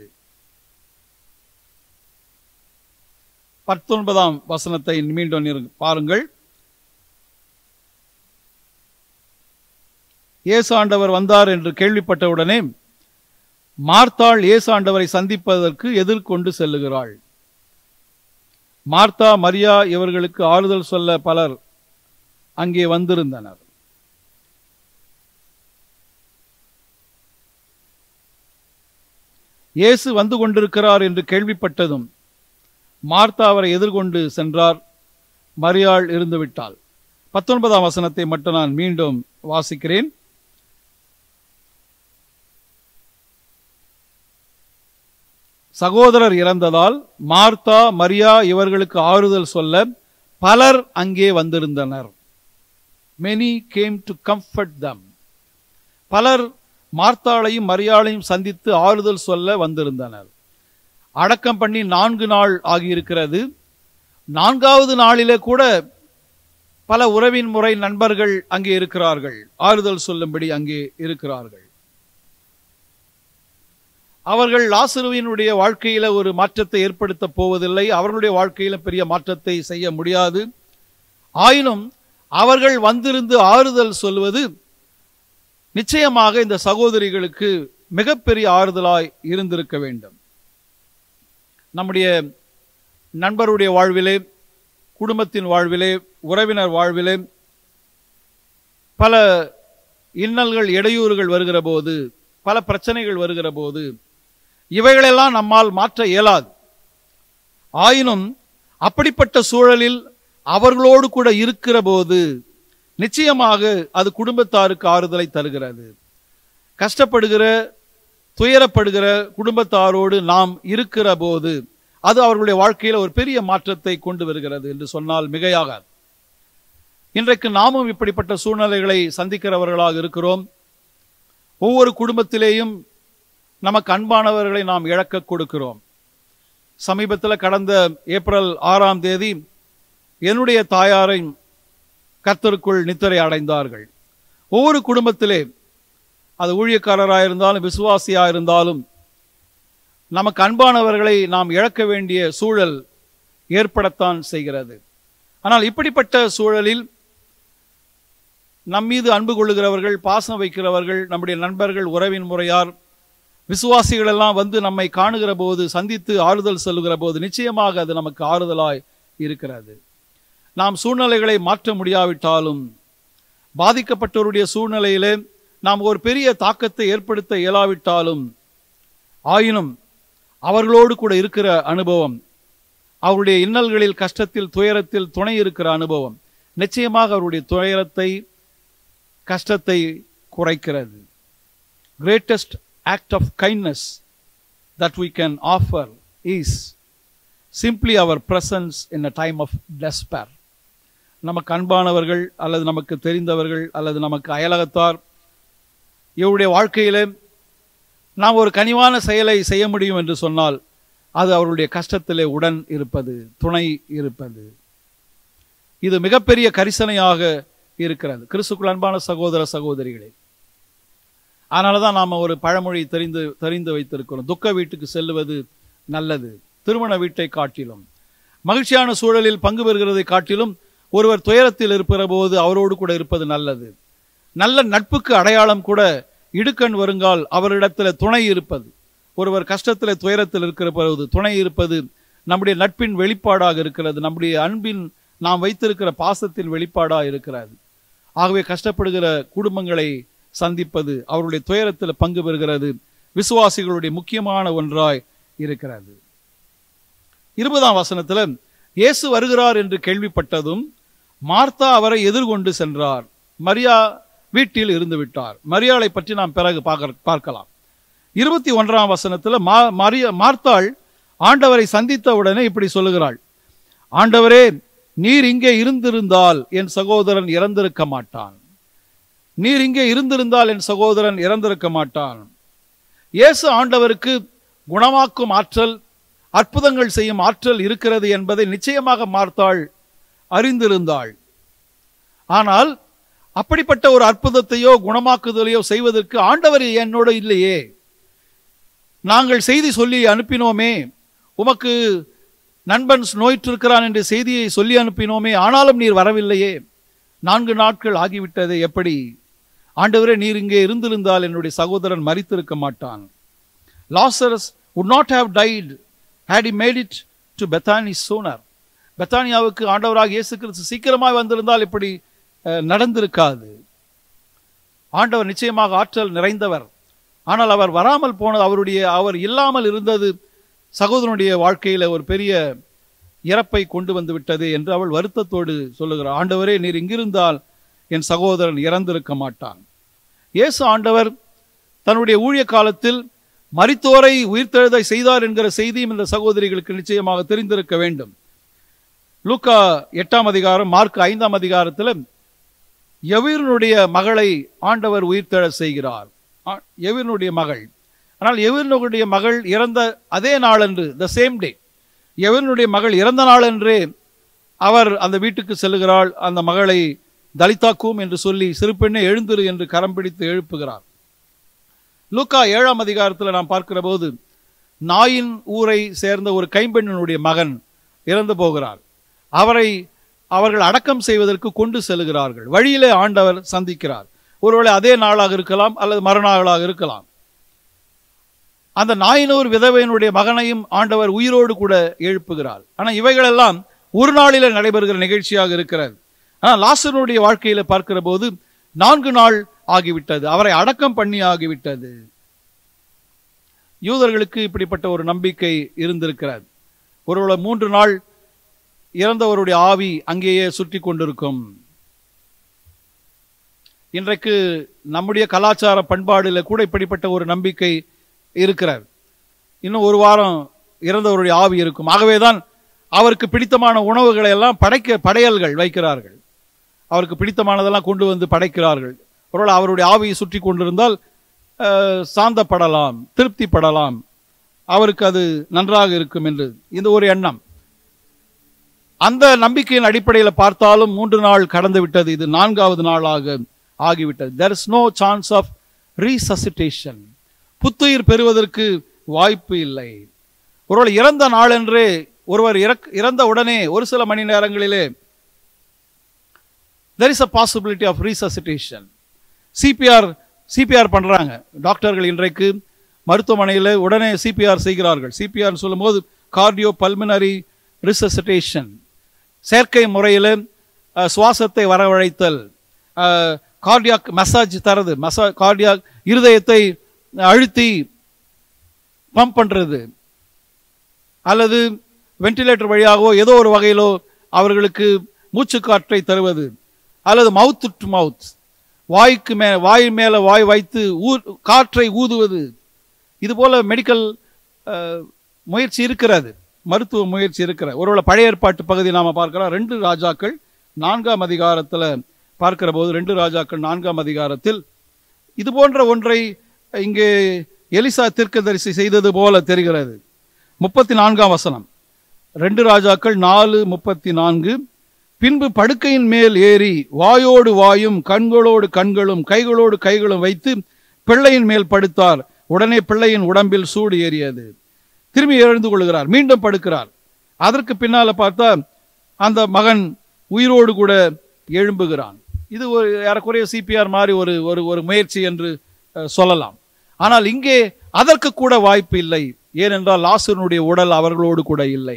பத்தொன்பதாம் வசனத்தை மீண்டும் இரு- பாருங்கள் இயேசு ஆண்டவர் வந்தார் என்று கேள்விப்பட்டவுடனே மார்த்தாள் இயேசு ஆண்டவரை சந்திப்பதற்கு எதிர்கொண்டு செல்லுகிறாள் மார்த்தா மரியா இவர்களுக்கு ஆறுதல் சொல்ல பலர் அங்கே வந்திருந்தனர் இயேசு வந்து கொண்டிருக்கிறார் என்று கேள்விப்பட்டதும் மார்த்தா அவரை எதிர்கொண்டு சென்றார் மரியாள் இருந்து விட்டாள் பத்தொன்பதாம் வசனத்தை மட்டும் நான் மீண்டும் வாசிக்கிறேன் சகோதரர் இறந்ததால் மார்த்தா மரியா இவர்களுக்கு ஆறுதல் சொல்ல பலர் அங்கே வந்திருந்தனர் many came to comfort them பலர் மார்த்தாளையும் மரியாளையும் சந்தித்து ஆறுதல் சொல்ல வந்திருந்தனர் அடக்கம் பண்ணி நான்கு நாள் ஆகியிருக்கிறது நான்காவது நாளிலே கூட பல உறவின் முறை நண்பர்கள் அங்கே இருக்கிறார்கள் ஆறுதல் சொல்லும்படி அங்கே இருக்கிறார்கள் அவர்கள் லாசருவினுடைய வாழ்க்கையில ஒரு மாற்றத்தை ஏற்படுத்த போவதில்லை அவர்களுடைய வாழ்க்கையில பெரிய மாற்றத்தை செய்ய முடியாது ஆயினும் அவர்கள் வந்திருந்து ஆறுதல் சொல்வது நிச்சயமாக இந்த சகோதரிகளுக்கு மிகப்பெரிய ஆறுதலாய் இருந்திருக்க வேண்டும் நம்முடைய நண்பருடைய வாழ்விலே குடும்பத்தின் வாழ்விலே உறவினர் வாழ்விலே பல இன்னல்கள் இடையூறுகள் வருகிற போது பல பிரச்சனைகள் வருகிற போது இவைகளெல்லாம் நம்மால் மாற்ற இயலாது ஆயினும் அப்படிப்பட்ட சூழலில் அவர்களோடு கூட இருக்கிற போது நிச்சயமாக அது குடும்பத்தாருக்கு ஆறுதலை தருகிறது கஷ்டப்படுகிற துயரப்படுகிற குடும்பத்தாரோடு நாம் இருக்கிற போது அது அவர்களுடைய வாழ்க்கையில் ஒரு பெரிய மாற்றத்தை கொண்டு வருகிறது என்று சொன்னால் மிகையாகாது இன்றைக்கு நாமும் இப்படிப்பட்ட சூழ்நிலைகளை சந்திக்கிறவர்களாக இருக்கிறோம் ஒவ்வொரு குடும்பத்திலேயும் நமக்கு அன்பானவர்களை நாம் இழக்க கொடுக்கிறோம் சமீபத்தில் கடந்த ஏப்ரல் ஆறாம் தேதி என்னுடைய தாயாரை கர்த்தருக்குள் நித்திரை அடைந்தார்கள் ஒவ்வொரு குடும்பத்திலே அது ஊழியக்காரராக இருந்தாலும் விசுவாசியாக இருந்தாலும் நமக்கு அன்பானவர்களை நாம் இழக்க வேண்டிய சூழல் ஏற்படத்தான் செய்கிறது ஆனால் இப்படிப்பட்ட சூழலில் நம் மீது அன்பு கொள்ளுகிறவர்கள் பாசம் வைக்கிறவர்கள் நம்முடைய நண்பர்கள் உறவின் முறையார் விசுவாசிகள் எல்லாம் வந்து நம்மை காணுகிற போது சந்தித்து ஆறுதல் சொல்லுகிற போது நிச்சயமாக அது நமக்கு ஆறுதலாய் இருக்கிறது நாம் சூழ்நிலைகளை மாற்ற முடியாவிட்டாலும் பாதிக்கப்பட்டவருடைய சூழ்நிலையிலே நாம் ஒரு பெரிய தாக்கத்தை ஏற்படுத்த இயலாவிட்டாலும் ஆயினும் அவர்களோடு கூட இருக்கிற அனுபவம் அவருடைய இன்னல்களில் கஷ்டத்தில் துயரத்தில் துணை இருக்கிற அனுபவம் நிச்சயமாக அவருடைய துயரத்தை கஷ்டத்தை குறைக்கிறது greatest act of kindness that we can offer is simply our presence in a time of despair நமக்கு அன்பானவர்கள் அல்லது நமக்கு தெரிந்தவர்கள் அல்லது நமக்கு அயலகத்தார் இவருடைய வாழ்க்கையிலே நாம் ஒரு கனிவான செயலை செய்ய முடியும் என்று சொன்னால் அது அவருடைய கஷ்டத்திலே உடன் இருப்பது துணை இருப்பது இது மிகப்பெரிய கரிசனையாக இருக்கிறது கிறிஸ்துக்குள் அன்பான சகோதர சகோதரிகளே அதனால தான் நாம் ஒரு பழமொழி தெரிந்து தெரிந்து வைத்திருக்கிறோம் துக்க வீட்டுக்கு செல்லுவது நல்லது திருமண வீட்டை காட்டிலும் மகிழ்ச்சியான சூழலில் பங்கு பெறுகிறதை காட்டிலும் ஒருவர் துயரத்தில் இருக்கிற போது அவரோடு கூட இருப்பது நல்லது நல்ல நட்புக்கு அடையாளம் கூட இடுக்கண் வருங்கால் அவரிடத்தில் துணை இருப்பது ஒருவர் கஷ்டத்தில் துயரத்தில் இருக்கிற போது துணை இருப்பது நம்முடைய நட்பின் வெளிப்பாடாக இருக்கிறது நம்முடைய அன்பின் நாம் வைத்திருக்கிற பாசத்தின் வெளிப்பாடாக இருக்கிறது ஆகவே கஷ்டப்படுகிற குடும்பங்களை சந்திப்பது அவருடைய துயரத்தில் பங்கு பெறுகிறது விசுவாசிகளுடைய முக்கியமான ஒன்றாய் இருக்கிறது இருபதாம் வசனத்துல இயேசு வருகிறார் என்று கேள்விப்பட்டதும் மார்த்தா அவரை எதிர்கொண்டு சென்றார் மரியா வீட்டில் இருந்து விட்டார் மரியாளை பற்றி நாம் பிறகு பார்க்க பார்க்கலாம் இருபத்தி ஒன்றாம் வசனத்துல மா மரிய மார்த்தாள் ஆண்டவரை சந்தித்த உடனே இப்படி சொல்லுகிறாள் ஆண்டவரே நீர் இங்கே இருந்திருந்தால் என் சகோதரன் இறந்திருக்க மாட்டான் நீர் இங்கே இருந்திருந்தால் என் சகோதரன் இறந்திருக்க மாட்டான் இயேசு ஆண்டவருக்கு குணமாக்கும் ஆற்றல் அற்புதங்கள் செய்யும் ஆற்றல் இருக்கிறது என்பதை நிச்சயமாக மார்த்தாள் அறிந்திருந்தாள் ஆனால் அப்படிப்பட்ட ஒரு அற்புதத்தையோ குணமாக்குதலையோ செய்வதற்கு ஆண்டவர் என்னோடு இல்லையே நாங்கள் செய்தி சொல்லி அனுப்பினோமே உமக்கு நண்பன் நோயிற்றிருக்கிறான் என்ற செய்தியை சொல்லி அனுப்பினோமே ஆனாலும் நீர் வரவில்லையே நான்கு நாட்கள் ஆகிவிட்டது எப்படி ஆண்டவரே நீர் இங்கே இருந்திருந்தால் என்னுடைய சகோதரன் மரித்திருக்க மாட்டான் Lazarus would not have died had he made it to Bethany sooner பெத்தானியாவுக்கு ஆண்டவராக இயேசு கிறிஸ்து சீக்கிரமாய் வந்திருந்தால் இப்படி அஹ், நடந்திருக்காது ஆண்டவர் நிச்சயமாக ஆற்றல் நிறைந்தவர் ஆனால் அவர் வராமல் போனது அவருடைய அவர் இல்லாமல் இருந்தது சகோதரனுடைய வாழ்க்கையில ஒரு பெரிய இறப்பை கொண்டு வந்து விட்டது என்று அவள் வருத்தத்தோடு சொல்லுகிறார் ஆண்டவரே நீர் இங்கிருந்தால் என் சகோதரன் இறந்திருக்க மாட்டான் இயேசு ஆண்டவர் தன்னுடைய ஊழிய காலத்தில் மரித்தோரை உயிர்த்தெழுதை செய்தார் என்கிற செய்தியும் இந்த சகோதரிகளுக்கு நிச்சயமாக தெரிந்திருக்க வேண்டும் லூக்கா எட்டாம் அதிகாரம் மார்க் ஐந்தாம் அதிகாரத்தில் எவிரனுடைய மகளை ஆண்டவர் உயிர்த்தெழ செய்கிறார் ஆ- எவிரனுடைய மகள் ஆனால் எவிரனுடைய மகள் இறந்த அதே நாளன்று த சேம் டே எவனுடைய மகள் இறந்த நாளன்றே அவர் அந்த வீட்டுக்கு செல்லுகிறாள் அந்த மகளை தலித்தாக்கும் என்று சொல்லி சிறு பெண்ணை எழுந்திரு என்று கரம் பிடித்து எழுப்புகிறார் லூக்கா ஏழாம் அதிகாரத்தில் நாம் பார்க்கிற போது நாயின் ஊரை சேர்ந்த ஒரு கைம்பெண்ணினுடைய மகன் இறந்து போகிறார் அவரை அவர்கள் அடக்கம் செய்வதற்கு கொண்டு செல்லுகிறார்கள் வழியிலே ஆண்டவர் சந்திக்கிறார் ஒருவேளை அதே நாளாக இருக்கலாம் அல்லது மறுநாளாக இருக்கலாம் அந்த நாயினூர் விதவையினுடைய மகனையும் ஆண்டவர் உயிரோடு கூட எழுப்புகிறார் ஆனால் இவைகளெல்லாம் ஒரு நாளில நடைபெறுகிற நிகழ்ச்சியாக இருக்கிறது ஆனால் லாசருடைய வாழ்க்கையில பார்க்கிற போது நான்கு நாள் ஆகிவிட்டது அவரை அடக்கம் பண்ணி ஆகிவிட்டது யூதர்களுக்கு இப்படிப்பட்ட ஒரு நம்பிக்கை இருந்திருக்கிறது ஒருவேளை மூன்று நாள் இறந்தவருடைய ஆவி அங்கேயே சுற்றி கொண்டிருக்கும் இன்றைக்கு நம்முடைய கலாச்சார பண்பாடுல கூட இப்படிப்பட்ட ஒரு நம்பிக்கை இருக்கிறார் இன்னும் ஒரு வாரம் இறந்தவருடைய ஆவி இருக்கும் ஆகவேதான் அவருக்கு பிடித்தமான உணவுகளை எல்லாம் படைக்க படையல்கள் வைக்கிறார்கள் அவருக்கு பிடித்தமானதெல்லாம் கொண்டு வந்து படைக்கிறார்கள் ஒருவேளை அவருடைய ஆவியை சுற்றி கொண்டிருந்தால் அஹ், சாந்தப்படலாம் திருப்திப்படலாம் அவருக்கு அது நன்றாக இருக்கும் என்று இந்த ஒரு எண்ணம் அந்த நம்பிக்கையின் அடிப்படையில் பார்த்தாலும் மூன்று நாள் கடந்து விட்டது இது நான்காவது நாளாக ஆகிவிட்டது there is no chance of resuscitation புத்துயிர் பெறுவதற்கு வாய்ப்பு இல்லை ஒருவேளை இறந்த நாளென்றே ஒருவர் இறக் இறந்த உடனே ஒரு சில மணி நேரங்களிலே there is a possibility of resuscitation CPR CPR பண்றாங்க டாக்டர்கள் இன்றைக்கு மருத்துவமனையில் உடனே சிபிஆர் செய்கிறார்கள் சிபிஆர் சொல்லும்போது கார்டியோ பல்மினரி ரிசசிட்டேஷன் செயற்கை முறையில் அஹ், சுவாசத்தை வரவழைத்தல் கார்டியாக் மசாஜ் தரது மசா கார்டியாக் இருதயத்தை அழுத்தி பம்ப் பண்றது அல்லது வென்டிலேட்டர் வழியாகவோ ஏதோ ஒரு வகையிலோ அவர்களுக்கு மூச்சுக்காற்றை தருவது அல்லது மவுத் டு மவுத் வாய்க்கு மே வாய் மேல வாய் வைத்து ஊ காற்றை ஊதுவது இது போல மெடிக்கல் முயற்சி இருக்கிறது மருத்துவ முயற்சி இருக்கிற ஒருவேளை பழைய ஏற்பாட்டு பகுதி நாம பார்க்கலாம் ரெண்டு ராஜாக்கள் நான்காம் அதிகாரத்துல பார்க்கிற போது ரெண்டு ராஜாக்கள் நான்காம் அதிகாரத்தில் இது போன்ற ஒன்றை இங்கே எலிசா தீர்க்கதரிசி செய்தது போல தெரிகிறது முப்பத்தி நான்காம் வசனம் ரெண்டு ராஜாக்கள் நாலு முப்பத்தி நான்கு பின்பு படுக்கையின் மேல் ஏறி வாயோடு வாயும் கண்களோடு கண்களும் கைகளோடு கைகளும் வைத்து பிள்ளையின் மேல் படுத்தார் உடனே பிள்ளையின் உடம்பில் சூடு ஏறியது திரும்பி எழுந்து கொள்கிறார் மீண்டும் படுக்கிறார் அதற்கு பின்னால பார்த்தா அந்த மகன் உயிரோடு கூட எழும்புகிறான் இது ஒரு ஏறக்குறைய சிபிஆர் மாதிரி ஒரு ஒரு ஒரு முயற்சி என்று அஹ், சொல்லலாம் ஆனால் இங்கே அதற்கு கூட வாய்ப்பு இல்லை ஏனென்றால் லாசருனுடைய உடல் அவர்களோடு கூட இல்லை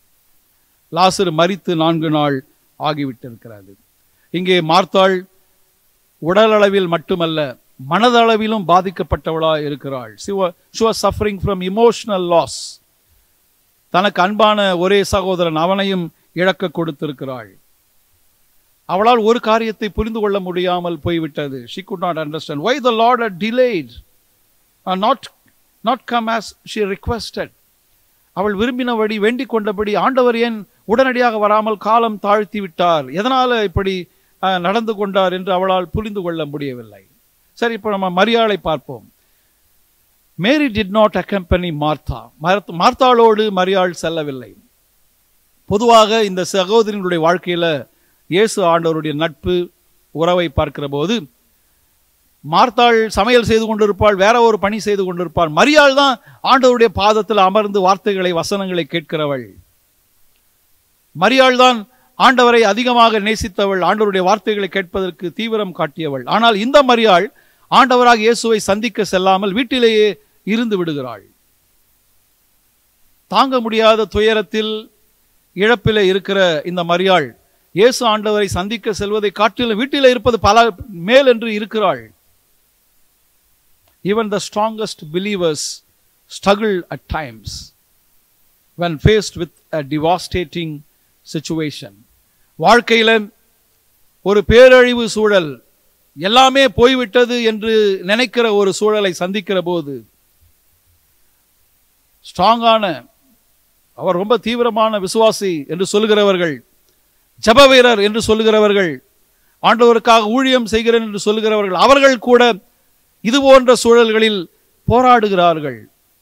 லாசர் மரித்து நான்கு நாள் ஆகிவிட்டிருக்கிறது இங்கே மார்த்தாள் உடல் அளவில் மட்டுமல்ல மனதளவிலும் பாதிக்கப்பட்டவளா இருக்கிறாள் சஃபரிங் ஃப்ரம் இமோஷனல் லாஸ் தனக்கு அன்பான ஒரே சகோதரன் அவனையும் இழக்க கொடுத்திருக்கிறாள் அவளால் ஒரு காரியத்தை புரிந்து கொள்ள முடியாமல் போய்விட்டது she could not understand why the lord had delayed or not not come as she requested அவள் விரும்பினபடி வேண்டிக் கொண்டபடி ஆண்டவர் ஏன் உடனடியாக வராமல் காலம் தாழ்த்தி விட்டார் எதனால இப்படி அஹ், நடந்து கொண்டார் என்று அவளால் புரிந்து கொள்ள முடியவில்லை சரி இப்போ நம்ம மரியாளை பார்ப்போம் Mary did not accompany Martha மார்த்- மார்த்தாளோடு மரியாள் செல்லவில்லை பொதுவாக இந்த சகோதரிகளுடைய வாழ்க்கையில இயேசு ஆண்டவருடைய நட்பு உறவை பார்க்கிற போது மார்த்தாள் சமையல் செய்து கொண்டிருப்பாள் வேற ஒரு பணி செய்து கொண்டிருப்பாள் மரியாள் தான் ஆண்டவருடைய பாதத்தில் அமர்ந்து வார்த்தைகளை வசனங்களை கேட்கிறவள் மரியாள் தான் ஆண்டவரை அதிகமாக நேசித்தவள் ஆண்டவருடைய வார்த்தைகளை கேட்பதற்கு தீவிரம் காட்டியவள் ஆனால் இந்த மரியாள் ஆண்டவராக இயேசுவை சந்திக்க செல்லாமல் வீட்டிலேயே இருந்து விடுகிறாள் தாங்க முடியாத துயரத்தில் இழப்பிலே இருக்கிற இந்த மரியாள் இயேசு ஆண்டவரை சந்திக்க செல்வதை காட்டிலும் வீட்டிலே இருப்பது பல மேல் என்று இருக்கிறாள் even the strongest believers struggle at times when faced with a devastating situation வாழ்க்கையில ஒரு பேரழிவு சூழல் எல்லாமே போய்விட்டது என்று நினைக்கிற ஒரு சூழலை சந்திக்கிற போது ஸ்ட்ராங்கான அவர் ரொம்ப தீவிரமான விசுவாசி என்று சொல்லுகிறவர்கள் ஜப வீரர் என்று சொல்லுகிறவர்கள் ஆண்டவருக்காக ஊழியம் செய்கிறேன் என்று சொல்லுகிறவர்கள் அவர்கள் கூட இது போன்ற சூழல்களில் போராடுகிறார்கள்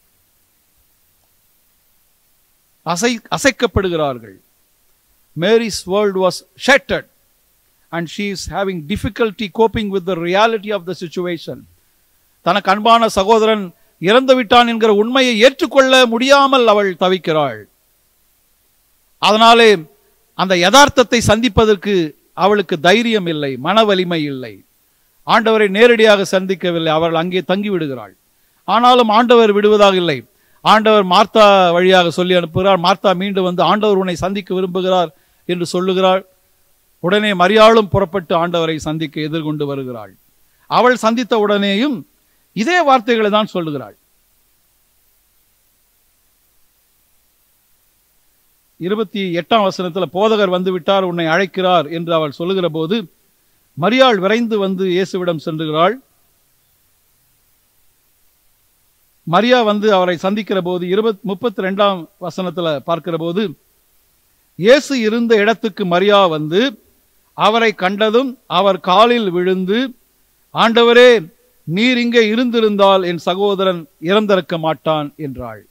அசை அசைக்கப்படுகிறார்கள் Mary's world was shattered and she is having difficulty coping with the reality of the situation தனக்கு அன்பான சகோதரன் இறந்து விட்டான் என்கிற உண்மையை ஏற்றுக்கொள்ள முடியாமல் அவள் தவிக்கிறாள் அதனாலே அந்த யதார்த்தத்தை சந்திப்பதற்கு அவளுக்கு தைரியம் இல்லை மன வலிமை இல்லை ஆண்டவரை நேரடியாக சந்திக்கவில்லை அவள் அங்கே தங்கி விடுகிறாள் ஆனாலும் ஆண்டவர் விடுவதாக இல்லை ஆண்டவர் மார்த்தா வழியாக சொல்லி அனுப்புகிறார் மார்த்தா மீண்டும் வந்து ஆண்டவர் உன்னை சந்திக்க விரும்புகிறார் என்று சொல்லுகிறாள் உடனே மரியாளும் புறப்பட்டு ஆண்டவரை சந்திக்க எதிர்கொண்டு வருகிறாள் அவள் சந்தித்த உடனேயும் இதே வார்த்தைகளை தான் சொல்லுகிறாள் இருபத்தி எட்டாம் வசனத்துல போதகர் வந்து விட்டார் உன்னை அழைக்கிறார் என்று அவள் சொல்லுகிற போது மரியாள் விரைந்து வந்து இயேசுவிடம் சென்றுகிறாள் மரியா வந்து அவரை சந்திக்கிற போது இருபத் முப்பத்தி ரெண்டாம் வசனத்துல பார்க்கிற போது இயேசு இருந்த இடத்துக்கு மரியா வந்து அவரை கண்டதும் அவர் காலில் விழுந்து ஆண்டவரே நீர் இங்கே இருந்திருந்தால் என் சகோதரன் இறந்திருக்க மாட்டான் என்றாள்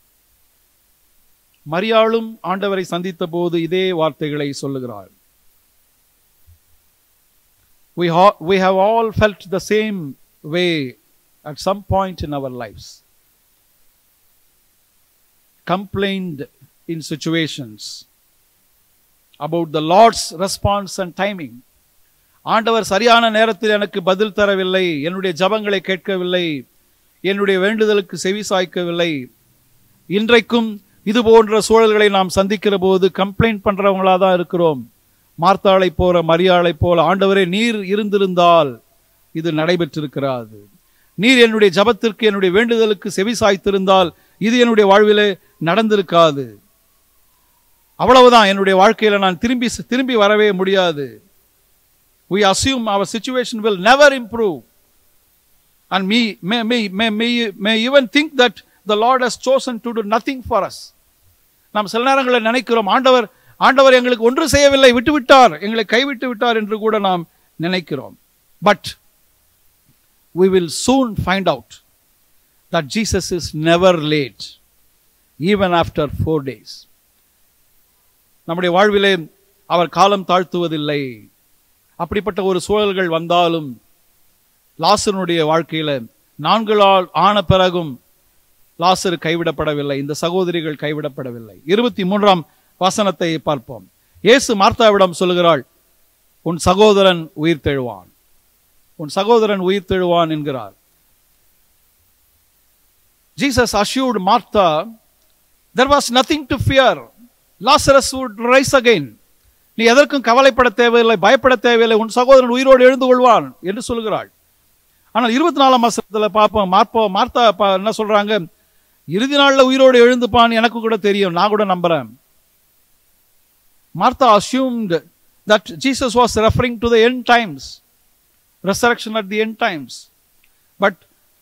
மரியாளும் ஆண்டவரை சந்தித்த போது இதே வார்த்தைகளை சொல்லுகிறாள் we, ha- we have all felt the same way at some point in our lives. Complained in situations about the Lord's response and timing. ஆண்டவர் சரியான நேரத்தில் எனக்கு பதில் தரவில்லை என்னுடைய ஜபங்களை கேட்கவில்லை என்னுடைய வேண்டுதலுக்கு செவி சாய்க்கவில்லை இன்றைக்கும் இது போன்ற சூழல்களை நாம் சந்திக்கிற போது கம்ப்ளைண்ட் பண்றவங்களா தான் இருக்கிறோம் மார்த்தாளை போல மரியாளை போல ஆண்டவரே நீர் இருந்திருந்தால் இது நடைபெற்றிருக்கிறது நீர் என்னுடைய ஜபத்திற்கு என்னுடைய வேண்டுதலுக்கு செவி சாய்த்திருந்தால் இது என்னுடைய வாழ்விலே நடந்திருக்காது அவ்வளவுதான் என்னுடைய வாழ்க்கையில நான் திரும்பி திரும்பி வரவே முடியாது we assume our situation will never improve and me may, may, may, may, may even think that the lord has chosen to do nothing for us நாம் சில நேரங்களில் நினைக்கிறோம் ஆண்டவர் ஆண்டவர் எங்களுக்கு ஒன்று செய்யவில்லை விட்டுவிட்டார் எங்களை கைவிட்டு விட்டார் என்று கூட நாம் நினைக்கிறோம் but we will soon find out that jesus is never late even after four days நம்முடைய வாழ்விலே அவர் காலம் தாழ்த்துவதில்லை அப்படிப்பட்ட ஒரு சூழல்கள் வந்தாலும் லாசனுடைய வாழ்க்கையில நான்களால் ஆன பிறகும் லாசர் கைவிடப்படவில்லை இந்த சகோதரிகள் கைவிடப்படவில்லை இருபத்தி மூன்றாம் வசனத்தை பார்ப்போம் இயேசு மார்த்தாவிடம் சொல்லுகிறாள் உன் சகோதரன் உயிர் தெழுவான் உன் சகோதரன் உயிர் தெழுவான் என்கிறார் Jesus assured Martha there was nothing to fear Lazarus would rise again நீ எதற்கும் கவலைப்பட தேவையில்லை பயப்பட தேவையில்லை உன் சகோதரன் உயிரோடு எழுந்து கொள்வான் என்று சொல்கிறாள் ஆனால் இருபத்தி நாலாம் மாசத்துல பார்ப்போம் மார்ப்போ மார்த்தா பா- என்ன சொல்றாங்க இறுதி நாள்ல உயிரோடு எழுந்துப்பான் எனக்கு கூட தெரியும் நான் கூட நம்புறேன் Martha assumed that Jesus was referring to the end times, resurrection at the end times. But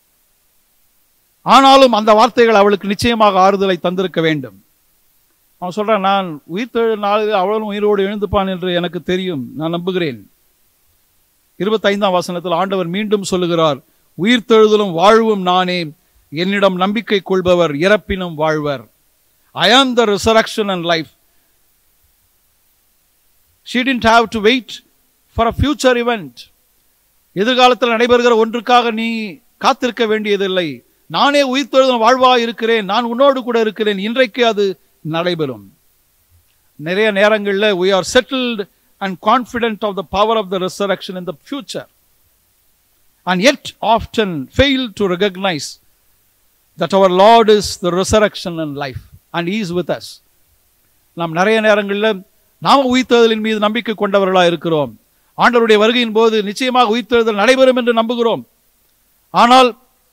ஆனாலும் அந்த வார்த்தைகள் அவளுக்கு நிச்சயமாக ஆறுதலை தந்திருக்க வேண்டும் அவன் சொல்றான் நான் உயிர் தெழு நாளில் அவளும் உயிரோடு எழுந்துப்பான் என்று எனக்கு தெரியும் நான் நம்புகிறேன் இருபத்தைந்தாம் வசனத்தில் ஆண்டவர் மீண்டும் சொல்லுகிறார் உயிர் தெழுதலும் வாழ்வும் நானே என்னிடம் நம்பிக்கை கொள்பவர் இறப்பினும் வாழ்வர் I am the resurrection and life she didn't have to wait for a future event எதிர்காலத்தில் நடைபெறுகிற ஒன்றுக்காக நீ காத்திருக்க வேண்டியதில்லை நானே உயிர்த்தெழுதும் வாழ்வா இருக்கிறேன் நான் உன்னோடு கூட இருக்கிறேன் இன்றைக்கு அது நடைபெறும் நிறைய நேரங்களில் we are settled and confident of the power of the resurrection in the future and yet often fail to recognize that our Lord is the resurrection and life and he is with us நாம் நிறைய நேரங்களில் நாம் உயிர்த்தெழுதலின் மீது நம்பிக்கை கொண்டவர்களாக இருக்கிறோம் ஆண்டவருடைய வருகையின் போது நிச்சயமாக உயிர்த்தெழுதல் நடைபெறும் என்று நம்புகிறோம் ஆனால்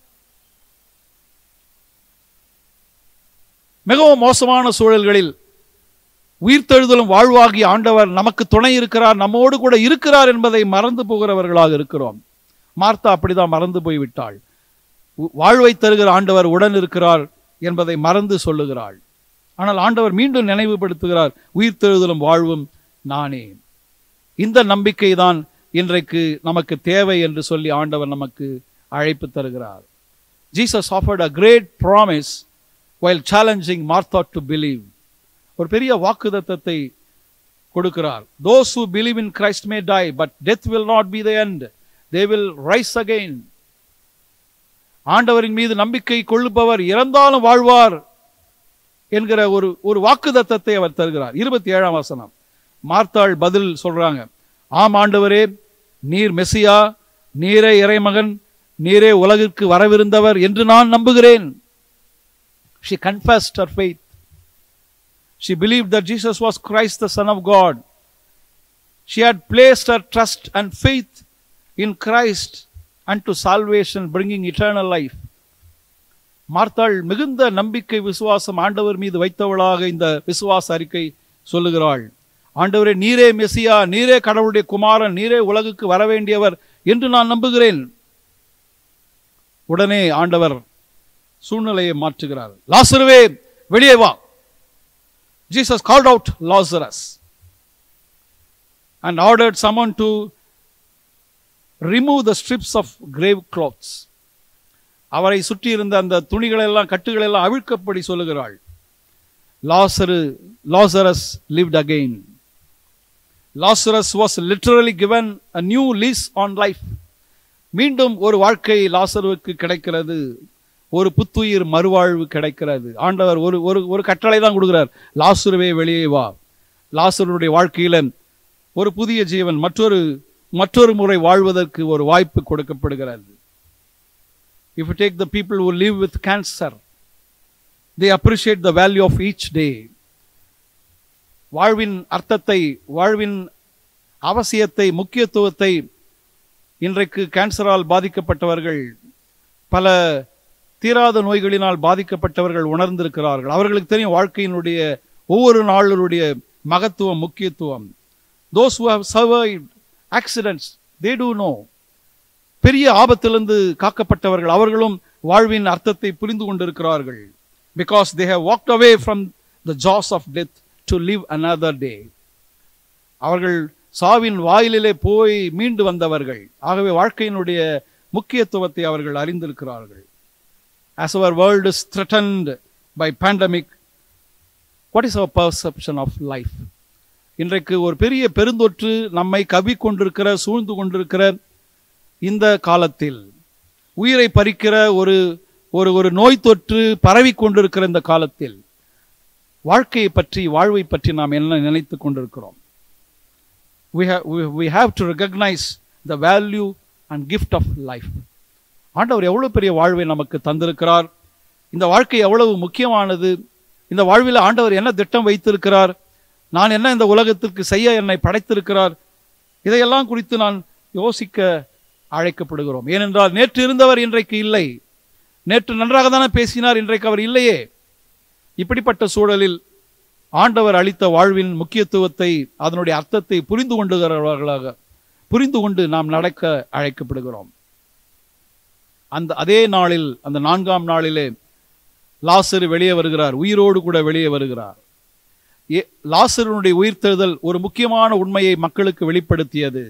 மிகவும் மோசமான சூழல்களில் உயிர்த்தெழுதலும் வாழ்வாகி ஆண்டவர் நமக்கு துணை இருக்கிறார் நம்மோடு கூட இருக்கிறார் என்பதை மறந்து போகிறவர்களாக இருக்கிறோம் மார்த்தா அப்படிதான் மறந்து போய்விட்டாள் உ- வாழ்வை தருகிற ஆண்டவர் உடன் இருக்கிறார் என்பதை மறந்து சொல்லுகிறாள் ஆனால் ஆண்டவர் மீண்டும் நினைவுபடுத்துகிறார் உயிர்த்தெழுதலும் வாழ்வும் நானே இந்த நம்பிக்கை தான் இன்றைக்கு நமக்கு தேவை என்று சொல்லி ஆண்டவர் நமக்கு அழைப்பு தருகிறார் Jesus offered a great promise while challenging Martha to believe ஒரு பெரிய வாக்குதத்தத்தை கொடுக்கிறார் those who believe in Christ may die but death will not be the end they will rise again ஆண்டவரின் மீது நம்பிக்கை கொள்ளுபவர் இறந்தாலும் வாழ்வார் என்கிற ஒரு ஒரு வாக்குதத்தத்தை அவர் தருகிறார் இருபத்தி ஏழாம் வசனம் மார்த்தாள் பதில் சொல்றாங்க ஆம் ஆண்டவரே நீர் மெசியா நீரே இறைமகன் நீரே உலகிற்கு வரவிருந்தவர் என்று நான் நம்புகிறேன் she confessed her faith she believed that jesus was christ the son of god she had placed her trust and faith in christ unto salvation bringing eternal life மார்த்தாள் மிகுந்த நம்பிக்கை விசுவாசம் ஆண்டவர் மீது வைத்தவளாக இந்த விசுவாச அறிக்கை சொல்லுகிறாள் ஆண்டவரே நீரே மெசியா நீரே கடவுளுடைய குமாரன் நீரே உலகுக்கு வர வேண்டியவர் என்று நான் நம்புகிறேன் உடனே ஆண்டவர் சூழ்நிலையை மாற்றுகிறார் லாசருவே வெளியே வா Jesus called out Lazarus and ordered someone to remove the strips of grave clothes அவரை சுற்றி இருந்த அந்த துணிகள் எல்லாம் கட்டுகள் எல்லாம் அவிழ்க்கப்படி சொல்லுகிறாள் லாசரு Lazarus lived again Lazarus was literally given a new lease on life மீண்டும் ஒரு வாழ்க்கை லாசருவுக்கு கிடைக்கிறது ஒரு புத்துயிர் மறுவாழ்வு கிடைக்கிறது ஆண்டவர் ஒரு ஒரு ஒரு கட்டளை தான் கொடுக்கிறார் லாசுருவே வெளியே வா லாசருடைய வாழ்க்கையில ஒரு புதிய ஜீவன் மற்றொரு மற்றொரு முறை வாழ்வதற்கு ஒரு வாய்ப்பு கொடுக்கப்படுகிறது if you take the people who live with cancer they appreciate the value of each day வாழ்வின் அர்த்தத்தை வாழ்வின் அவசியத்தை முக்கியத்துவத்தை இன்றைக்கு கேன்சரால் பாதிக்கப்பட்டவர்கள் பல தீராத நோய்களினால் பாதிக்கப்பட்டவர்கள் உணர்ந்திருக்கிறார்கள் அவர்களுக்கு தெரியும் வாழ்க்கையினுடைய ஒவ்வொரு நாளுடைய மகத்துவம் முக்கியத்துவம் those who have survived accidents they do know பெரிய ஆபத்திலிருந்து காக்கப்பட்டவர்கள் அவர்களும் வாழ்வின் அர்த்தத்தை புரிந்து கொண்டிருக்கிறார்கள் because they have walked away from the jaws of death to live another day அவர்கள் சாவின் வாயிலிலே போய் மீண்டு வந்தவர்கள் ஆகவே வாழ்க்கையினுடைய முக்கியத்துவத்தை அவர்கள் அறிந்திருக்கிறார்கள் as our world is threatened by pandemic what is our perception of life இன்றைக்கு ஒரு பெரிய பெருந்தொற்று நம்மை கவி கொண்டிருக்கிற சூழ்ந்து கொண்டிருக்கிற இந்த காலத்தில் உயிரை பறிக்கிற ஒரு ஒரு ஒரு நோய் தொற்று பரவி கொண்டிருக்கிற இந்த காலத்தில் வாழ்க்கையை பற்றி வாழ்வை பற்றி நாம் என்ன நினைத்து கொண்டிருக்கிறோம் we have, we, we have to recognize the value and gift of life ஆண்டவர் எவ்வளவு பெரிய வாழ்வை நமக்கு தந்திருக்கிறார் இந்த வாழ்க்கை எவ்வளவு முக்கியமானது இந்த வாழ்வில் ஆண்டவர் என்ன திட்டம் வைத்திருக்கிறார் நான் என்ன இந்த உலகத்திற்கு செய்ய என்னை படைத்திருக்கிறார் இதையெல்லாம் குறித்து நான் யோசிக்க அழைக்கப்படுகிறோம் ஏனென்றால் நேற்று இருந்தவர் இன்றைக்கு இல்லை நேற்று நன்றாக தானே பேசினார் இன்றைக்கு அவர் இல்லையே இப்படிப்பட்ட சூழலில் ஆண்டவர் அளித்த வாழ்வின் முக்கியத்துவத்தை அதனுடைய அர்த்தத்தை புரிந்து கொண்டுகிறவர்களாக புரிந்து கொண்டு நாம் நடக்க அழைக்கப்படுகிறோம் அந்த அதே நாளில் அந்த நான்காம் நாளிலே லாசரு வெளியே வருகிறார் உயிரோடு கூட வெளியே வருகிறார் ஏ- லாசருனுடைய உயிர்த்தெழுதல் ஒரு முக்கியமான உண்மையை மக்களுக்கு வெளிப்படுத்தியது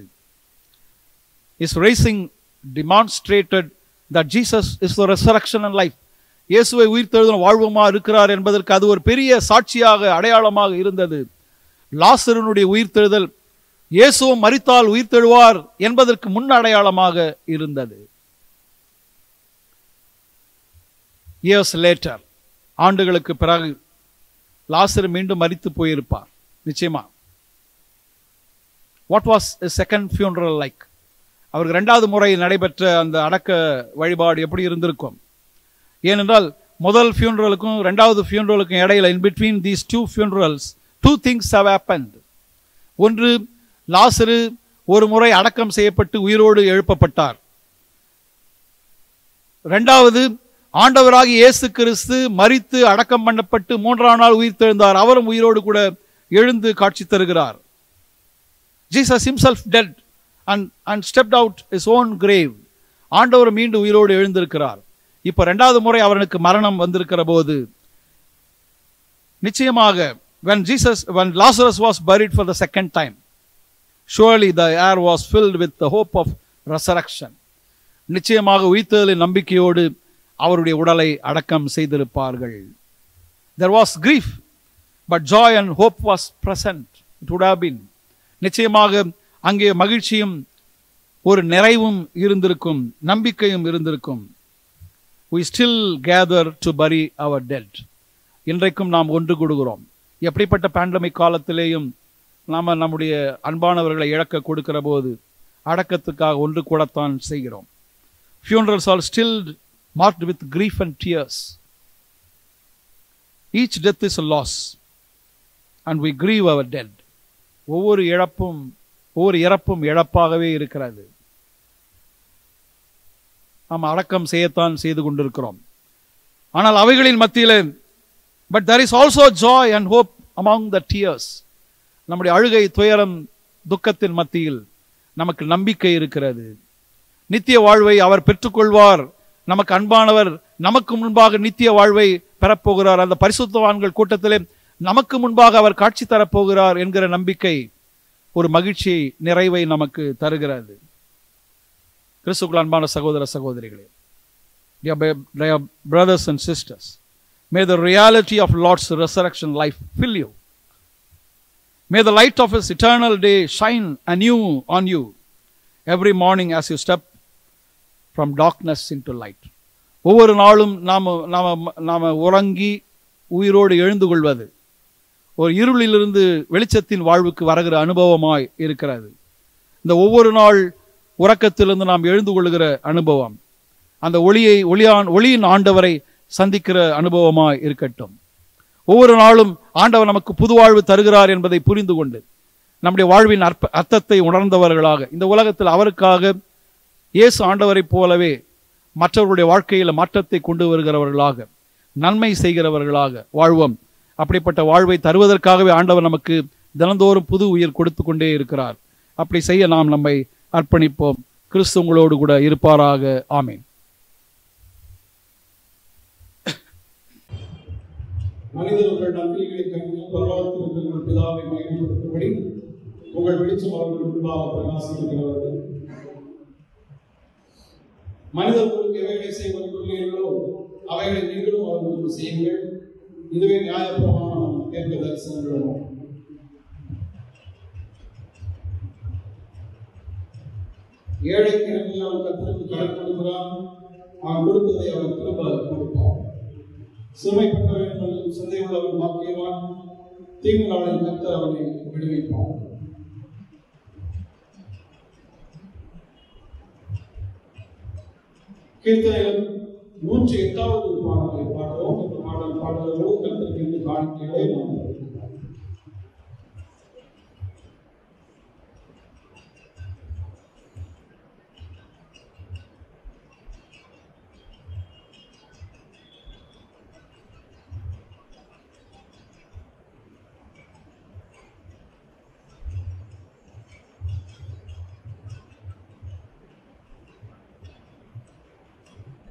his raising demonstrated that Jesus is the resurrection and life இயேசுவை உயிர்த்தெழுதல் வாழ்வுமா இருக்கிறார் என்பதற்கு அது ஒரு பெரிய சாட்சியாக அடையாளமாக இருந்தது லாசருனுடைய உயிர்த்தெழுதல் இயேசுவும் மரித்தால் உயிர்த்தெழுவார் என்பதற்கு முன் அடையாளமாக இருந்தது இயர்ஸ் லேட்டர் ஆண்டுகளுக்கு பிறகு லாசர் மீண்டும் மரித்து போயிருப்பார் நிச்சயமா what was second funeral like அவருக்கு ரெண்டாவது முறை நடைபெற்ற அந்த அடக்க வழிபாடு எப்படி இருந்திருக்கும் ஏனென்றால் முதல் funeralக்கும் ரெண்டாவது funeralக்கும் இடையில in between these two funerals two things have happened ஒன்று லாசரு ஒரு முறை அடக்கம் செய்யப்பட்டு உயிரோடு எழுப்பப்பட்டார் ரெண்டாவது ஆண்டவராகிய இயேசு கிறிஸ்து மரித்து அடக்கம் பண்ணப்பட்டு மூன்றாம் நாள் உயிர் தெழுந்தார் அவரும் உயிரோடு கூட எழுந்து காட்சி தருகிறார் Jesus himself dead and and stepped out his own grave ஆண்டவர் மீண்டும் உயிரோடு எழுந்திருக்கிறார் இப்போ ரெண்டாவது முறை அவனுக்கு மரணம் வந்திருக்கிற போது நிச்சயமாக when jesus when lazarus was buried for the second time surely the air was filled with the hope of resurrection நிச்சயமாக உயிர்த்தெழுதலின் நம்பிக்கையோடு அவருடைய உடலை அடக்கம் செய்திருப்பார்கள் there was grief but joy and hope was present it would have been நிச்சயமாக அங்கே மகிழ்ச்சியும் ஒரு நிறைவும் இருந்திருக்கும் நம்பிக்கையும் இருந்திருக்கும் we still gather to bury our dead இன்றைக்கும் நாம் ஒன்று கூடுகிறோம் எப்படிப்பட்ட பேண்டமிக் காலத்திலேயும் நாம நம்முடைய அன்பானவர்களை இழக்க கொடுக்கிற போது அடக்கத்துக்காக ஒன்று கூடத்தான் செய்கிறோம் funerals are still marked with grief and tears each death is a loss and we grieve our dead ஒவ்வொரு இழப்பும் ஒவ்வொரு இறப்பும் இழப்பாகவே இருக்கிறது நாம் அடக்கம் செய்யத்தான் செய்து கொண்டிருக்கிறோம் ஆனால் அவைகளின் மத்தியிலே but there is also joy and hope among the tears நம்முடைய அழுகை துயரம் துக்கத்தின் மத்தியில் நமக்கு நம்பிக்கை இருக்கிறது நித்திய வாழ்வை அவர் பெற்றுக்கொள்வார் நமக்கு அன்பானவர் நமக்கு முன்பாக நித்திய வாழ்வை பெறப்போகிறார் அந்த பரிசுத்தவான்கள் கூட்டத்திலே நமக்கு முன்பாக அவர் காட்சி தரப்போகிறார் என்கிற நம்பிக்கை ஒரு மகிழ்ச்சி நிறைவை நமக்கு தருகிறது கிறிஸ்துக்குள் அன்பான சகோதர சகோதரிகளே Dear ba- dear brothers and sisters, may the reality of Lord's resurrection life fill you. May the light of His eternal day shine anew on you every morning as you step from darkness into light. ஒவ்வொரு நாளும் நாம நாம நாம உறங்கி உயிரோடு எழுந்து கொள்வது ஒரு இருளிலிருந்து வெளிச்சத்தின் வாழ்வுக்கு வருகிற அனுபவமாய் இருக்கிறது இந்த ஒவ்வொரு நாள் உறக்கத்திலிருந்து நாம் எழுந்து கொள்கிற அனுபவம் அந்த ஒளியை ஒளியான் ஒளியின் ஆண்டவரை சந்திக்கிற அனுபவமாய் இருக்கட்டும் ஒவ்வொரு நாளும் ஆண்டவர் நமக்கு புது வாழ்வு தருகிறார் என்பதை புரிந்து கொண்டு நம்முடைய வாழ்வின் அற்ப அர்த்தத்தை உணர்ந்தவர்களாக இந்த உலகத்தில் அவருக்காக இயேசு ஆண்டவரைப் போலவே மற்றவர்களுடைய வாழ்க்கையில் மாற்றத்தை கொண்டு வருகிறவர்களாக நன்மை செய்கிறவர்களாக வாழ்வோம் அப்படிப்பட்ட வாழ்வை தருவதற்காகவே ஆண்டவர் நமக்கு தினந்தோறும் புது உயிர் கொடுத்து கொண்டே இருக்கிறார் அப்படி செய்ய நாம் நம்மை அர்ப்பணிப்போம் கிறிஸ்து உங்களோடு கூட இருப்பாராக ஆமீன் மனிதர் உங்கள் நன்றிகளை கண்டு பரவாயில்லை உங்கள் பிதாவை மகிழ்ப்படுத்தும்படி உங்கள் வெளிச்சம் அவர்கள் முன்பாக பிரகாசிக்கிறது மனிதர் உங்களுக்கு எவைகளை செய்ய வந்துள்ளீர்களோ அவைகளை நீங்களும் அவர்களுக்கு செய்யுங்கள் இதுவே நியாயப்பிரமாணம் கேட்க தரிசனங்களும் ஏழைக்கு இறங்குகிறவன் கத்திற்கு கடன் கொடுக்கிறான் அவன் கொடுத்ததை அவன் திரும்ப கொடுப்பான் சிறுமைப்பட்டவன் சிந்தை உள்ளவன் வாக்கியவான் தீங்கு நாளில் கத்தர் அவனை விடுவிப்பான் கீர்த்தனையில் நூற்றி எட்டாவது பாடலை பாடுவோம் இந்த பாடல் பாடுவதோடு கத்திற்கு இருந்து காணிக்கைகளை நாம் தருகிறோம்.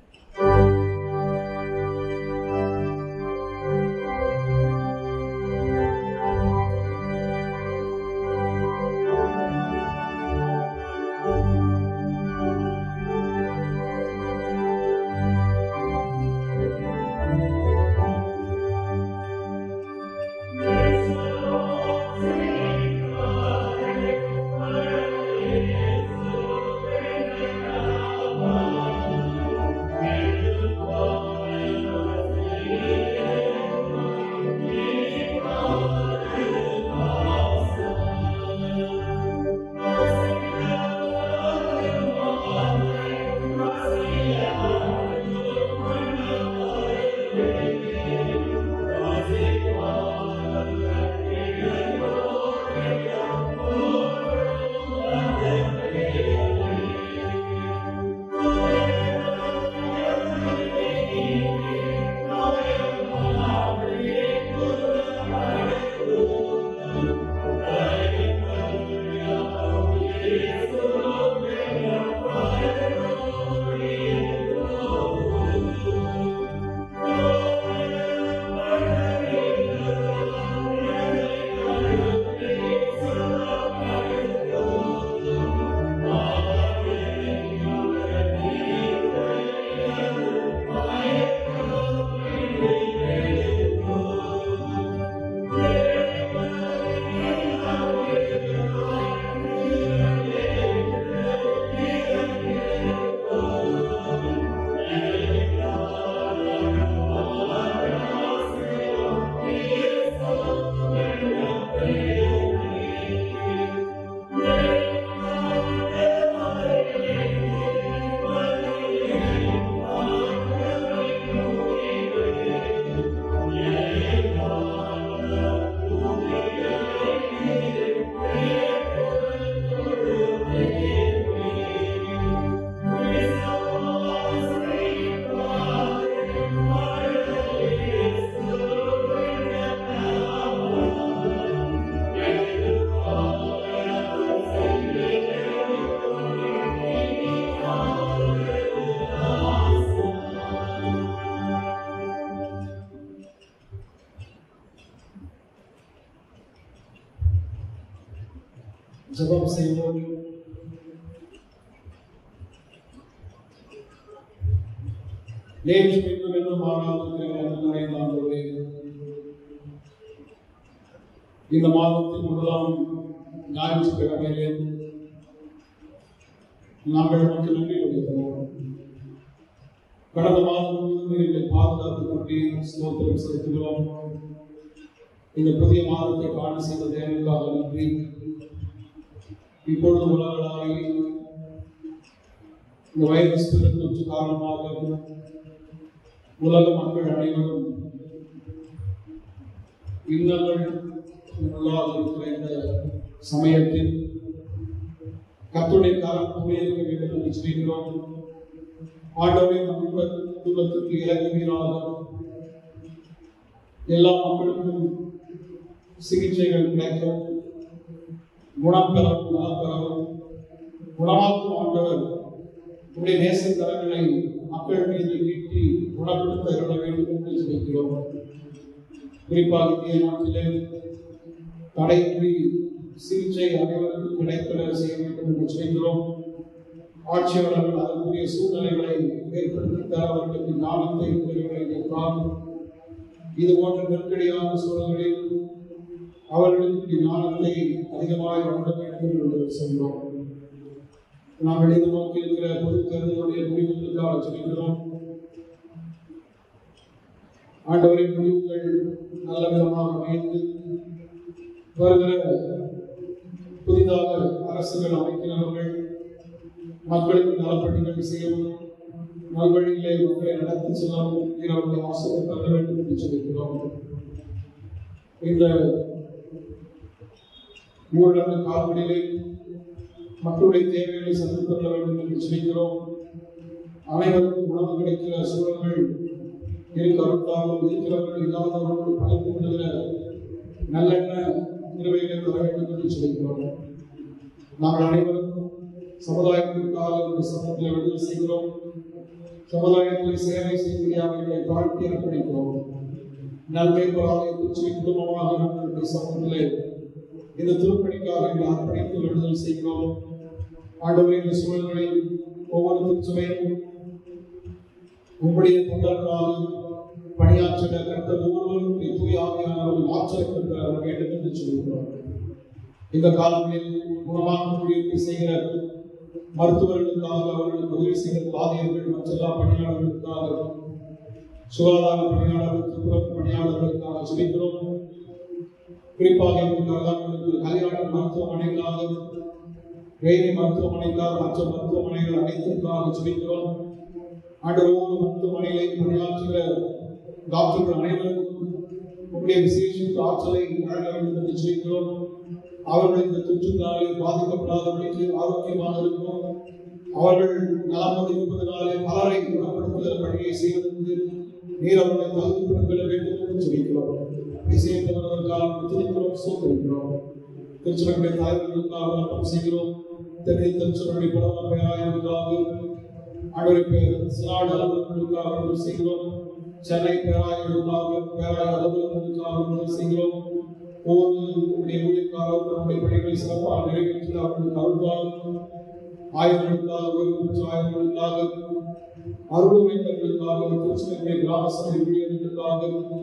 ஆ ஜெபம் செய்வோம் நேற்று மீண்டும் இன்னும் மாறாத ஆண்டவரே இந்த மாதத்தின் முதலாம் ஞாயிற்றுக்கிழமையிலே நாங்கள் நமக்கு நன்றி கொடுக்கிறோம் கடந்த மாதம் முழுவதும் எங்களை பாதுகாத்து கொண்டே ஸ்தோத்திரம் செலுத்துகிறோம் இந்த புதிய மாதத்தை காண செய்த தேவனுக்காக நன்றி இப்பொழுது உலகளாகி இந்த வைரஸ் பெருந்தொற்று காரணமாக உலக மக்கள் அனைவரும் இன்னங்கள் உள்ளாக இருக்கிற இந்த சமயத்தில் கத்துடைய காலம் துணை இருக்க வேண்டும் என்று சொல்கிறோம் ஆண்டவரை நம்ப குடும்பத்திற்கு இறங்குவீராக எல்லா மக்களுக்கும் சிகிச்சைகள் கிடைக்கும் குணம் பெறவும் நலம் பெறவும் குணமாக்கும் ஆண்டவர் உடைய நேசக்கரங்களை மக்கள் மீது நீட்டி குணப்படுத்த அருள வேண்டும் என்று சொல்கிறோம் குறிப்பாக இந்திய நாட்டிலே தடையின்றி சிகிச்சை அனைவருக்கும் கிடைப்பட செய்ய வேண்டும் என்று சொல்கிறோம் ஆட்சியாளர்கள் அதற்குரிய சூழ்நிலைகளை ஏற்படுத்தி தர அவர்களுக்கு ஞானத்தை உதவிகளை கொடுத்தால் இது போன்ற நெருக்கடியான சூழல்களில் அவர்களுக்கு ஞானத்தை அதிகமாக வழங்க வேண்டும் என்று சொல்கிறோம் நாங்கள் இது நோக்கி இருக்கிற பொது தேர்தலுடைய முடிவுகளுக்காக சொல்கிறோம் ஆண்டவரின் முடிவுகள் நல்ல விதமாக அமைந்து வருகிற புதிதாக அரசுகள் அமைக்கிறவர்கள் மக்களுக்கு நலப்பணிகள் செய்யவும் நல்வழியிலே மக்களை நடத்தி செல்லவும் அவர்களை ஆசிரியர் தர வேண்டும் என்று சொல்லிக்கிறோம் இந்த ஊரடங்கு காலங்களிலே மக்களுடைய தேவைகளை சந்தித்து கொள்ள வேண்டும் என்று சொல்லிக்கிறோம் அனைவருக்கும் உணவு கிடைக்கிற சூழல்கள் இருக்கிறவர்களாலும் இருக்கிறவர்கள் இல்லாதவர்கள் படைத்து கொள்கிற நல்லெண்ண நிறுவைகளை தர வேண்டும் என்று சொல்லிக்கிறோம் நாங்கள் அனைவரும் சமுதாயத்திற்காக இந்த சமூகத்தில் விடுதலை செய்கிறோம் சமுதாயத்தில் சேவை செய்யும்படியாக எங்களை தாழ்த்தி அர்ப்பணிக்கிறோம் நன்மை பொருளாதார திருச்சி குடும்பமாக நம்மளுடைய சமூகத்திலே இந்த திருப்பணிக்காக எங்களை அர்ப்பணித்து விடுதலை செய்கிறோம் ஆண்டவரே இந்த சூழல்களில் ஒவ்வொரு திருச்சபையும் உங்களுடைய தொண்டர்களாக பணியாற்றின கருத்த ஒவ்வொருவரும் தூய ஆவியானவர்கள் ஆச்சரியப்பட்டு வர வேண்டும் என்று சொல்கிறோம் இந்த காலங்களில் குணமாக்கும் ஊழியத்தை செய்கிற மருத்துவர்களுக்காக அவர்களுக்கு உதவி செய்கிற தாதியர்கள் மற்றெல்லா பணியாளர்களுக்காக சுகாதார பணியாளர்கள் துப்புரவு பணியாளர்களுக்காக சொல்லிக்கிறோம் குறிப்பாக இவர்களுக்கு கல்யாண மருத்துவமனைகளாக வேலை மருத்துவமனைக்காக மற்ற மருத்துவமனைகள் அனைத்திற்காக சொல்லிக்கிறோம் ஆண்டு ஒவ்வொரு மருத்துவமனையிலே பணியாற்றுகிற டாக்டர்கள் அனைவருக்கும் உங்களுடைய விசேஷித்த ஆற்றலை வழங்க வேண்டும் என்று சொல்லிக்கிறோம் அவர்கள் இந்த தொற்றுனாலே பாதிக்கப்படாதபடிக்கு ஆரோக்கியமாக இருக்கும் அவர்கள் நலமாக இருப்பதனாலே பலரை குணப்படுத்துகிற பணியை செய்வதற்கு நீர் அவர்களை தகுதிப்படுத்த வேண்டும் என்று சொல்லிக்கிறோம் அப்படி செய்தவர்களுக்காக துதிக்கிறோம் சோதரிக்கிறோம் திருச்சபையுடைய தாய்களுக்காக விண்ணப்பம் செய்கிறோம் தென்னை திருச்சபையுடைய புலமையாயிருக்காக அவருக்கு சிலாடு அலுவலர்களுக்காக விண்ணப்பம் செய்கிறோம் சென்னை பேராயர்களுக்காக பேராய அலுவலர்களுக்காக விண்ணப்பம் செய்கிறோம் ஒவ்வொரு உடைய ஊழியக்காரர் தன்னுடைய பணிகளை சிறப்பாக நிறைவேற்றி அவர்களுக்கு அருள்வார் ஆயிரங்களுக்காக ஒரு ஆயிரங்களுக்காக அருள்மைகளுக்காக திருச்சிலுடைய கிராம சபை ஊழியர்களுக்காக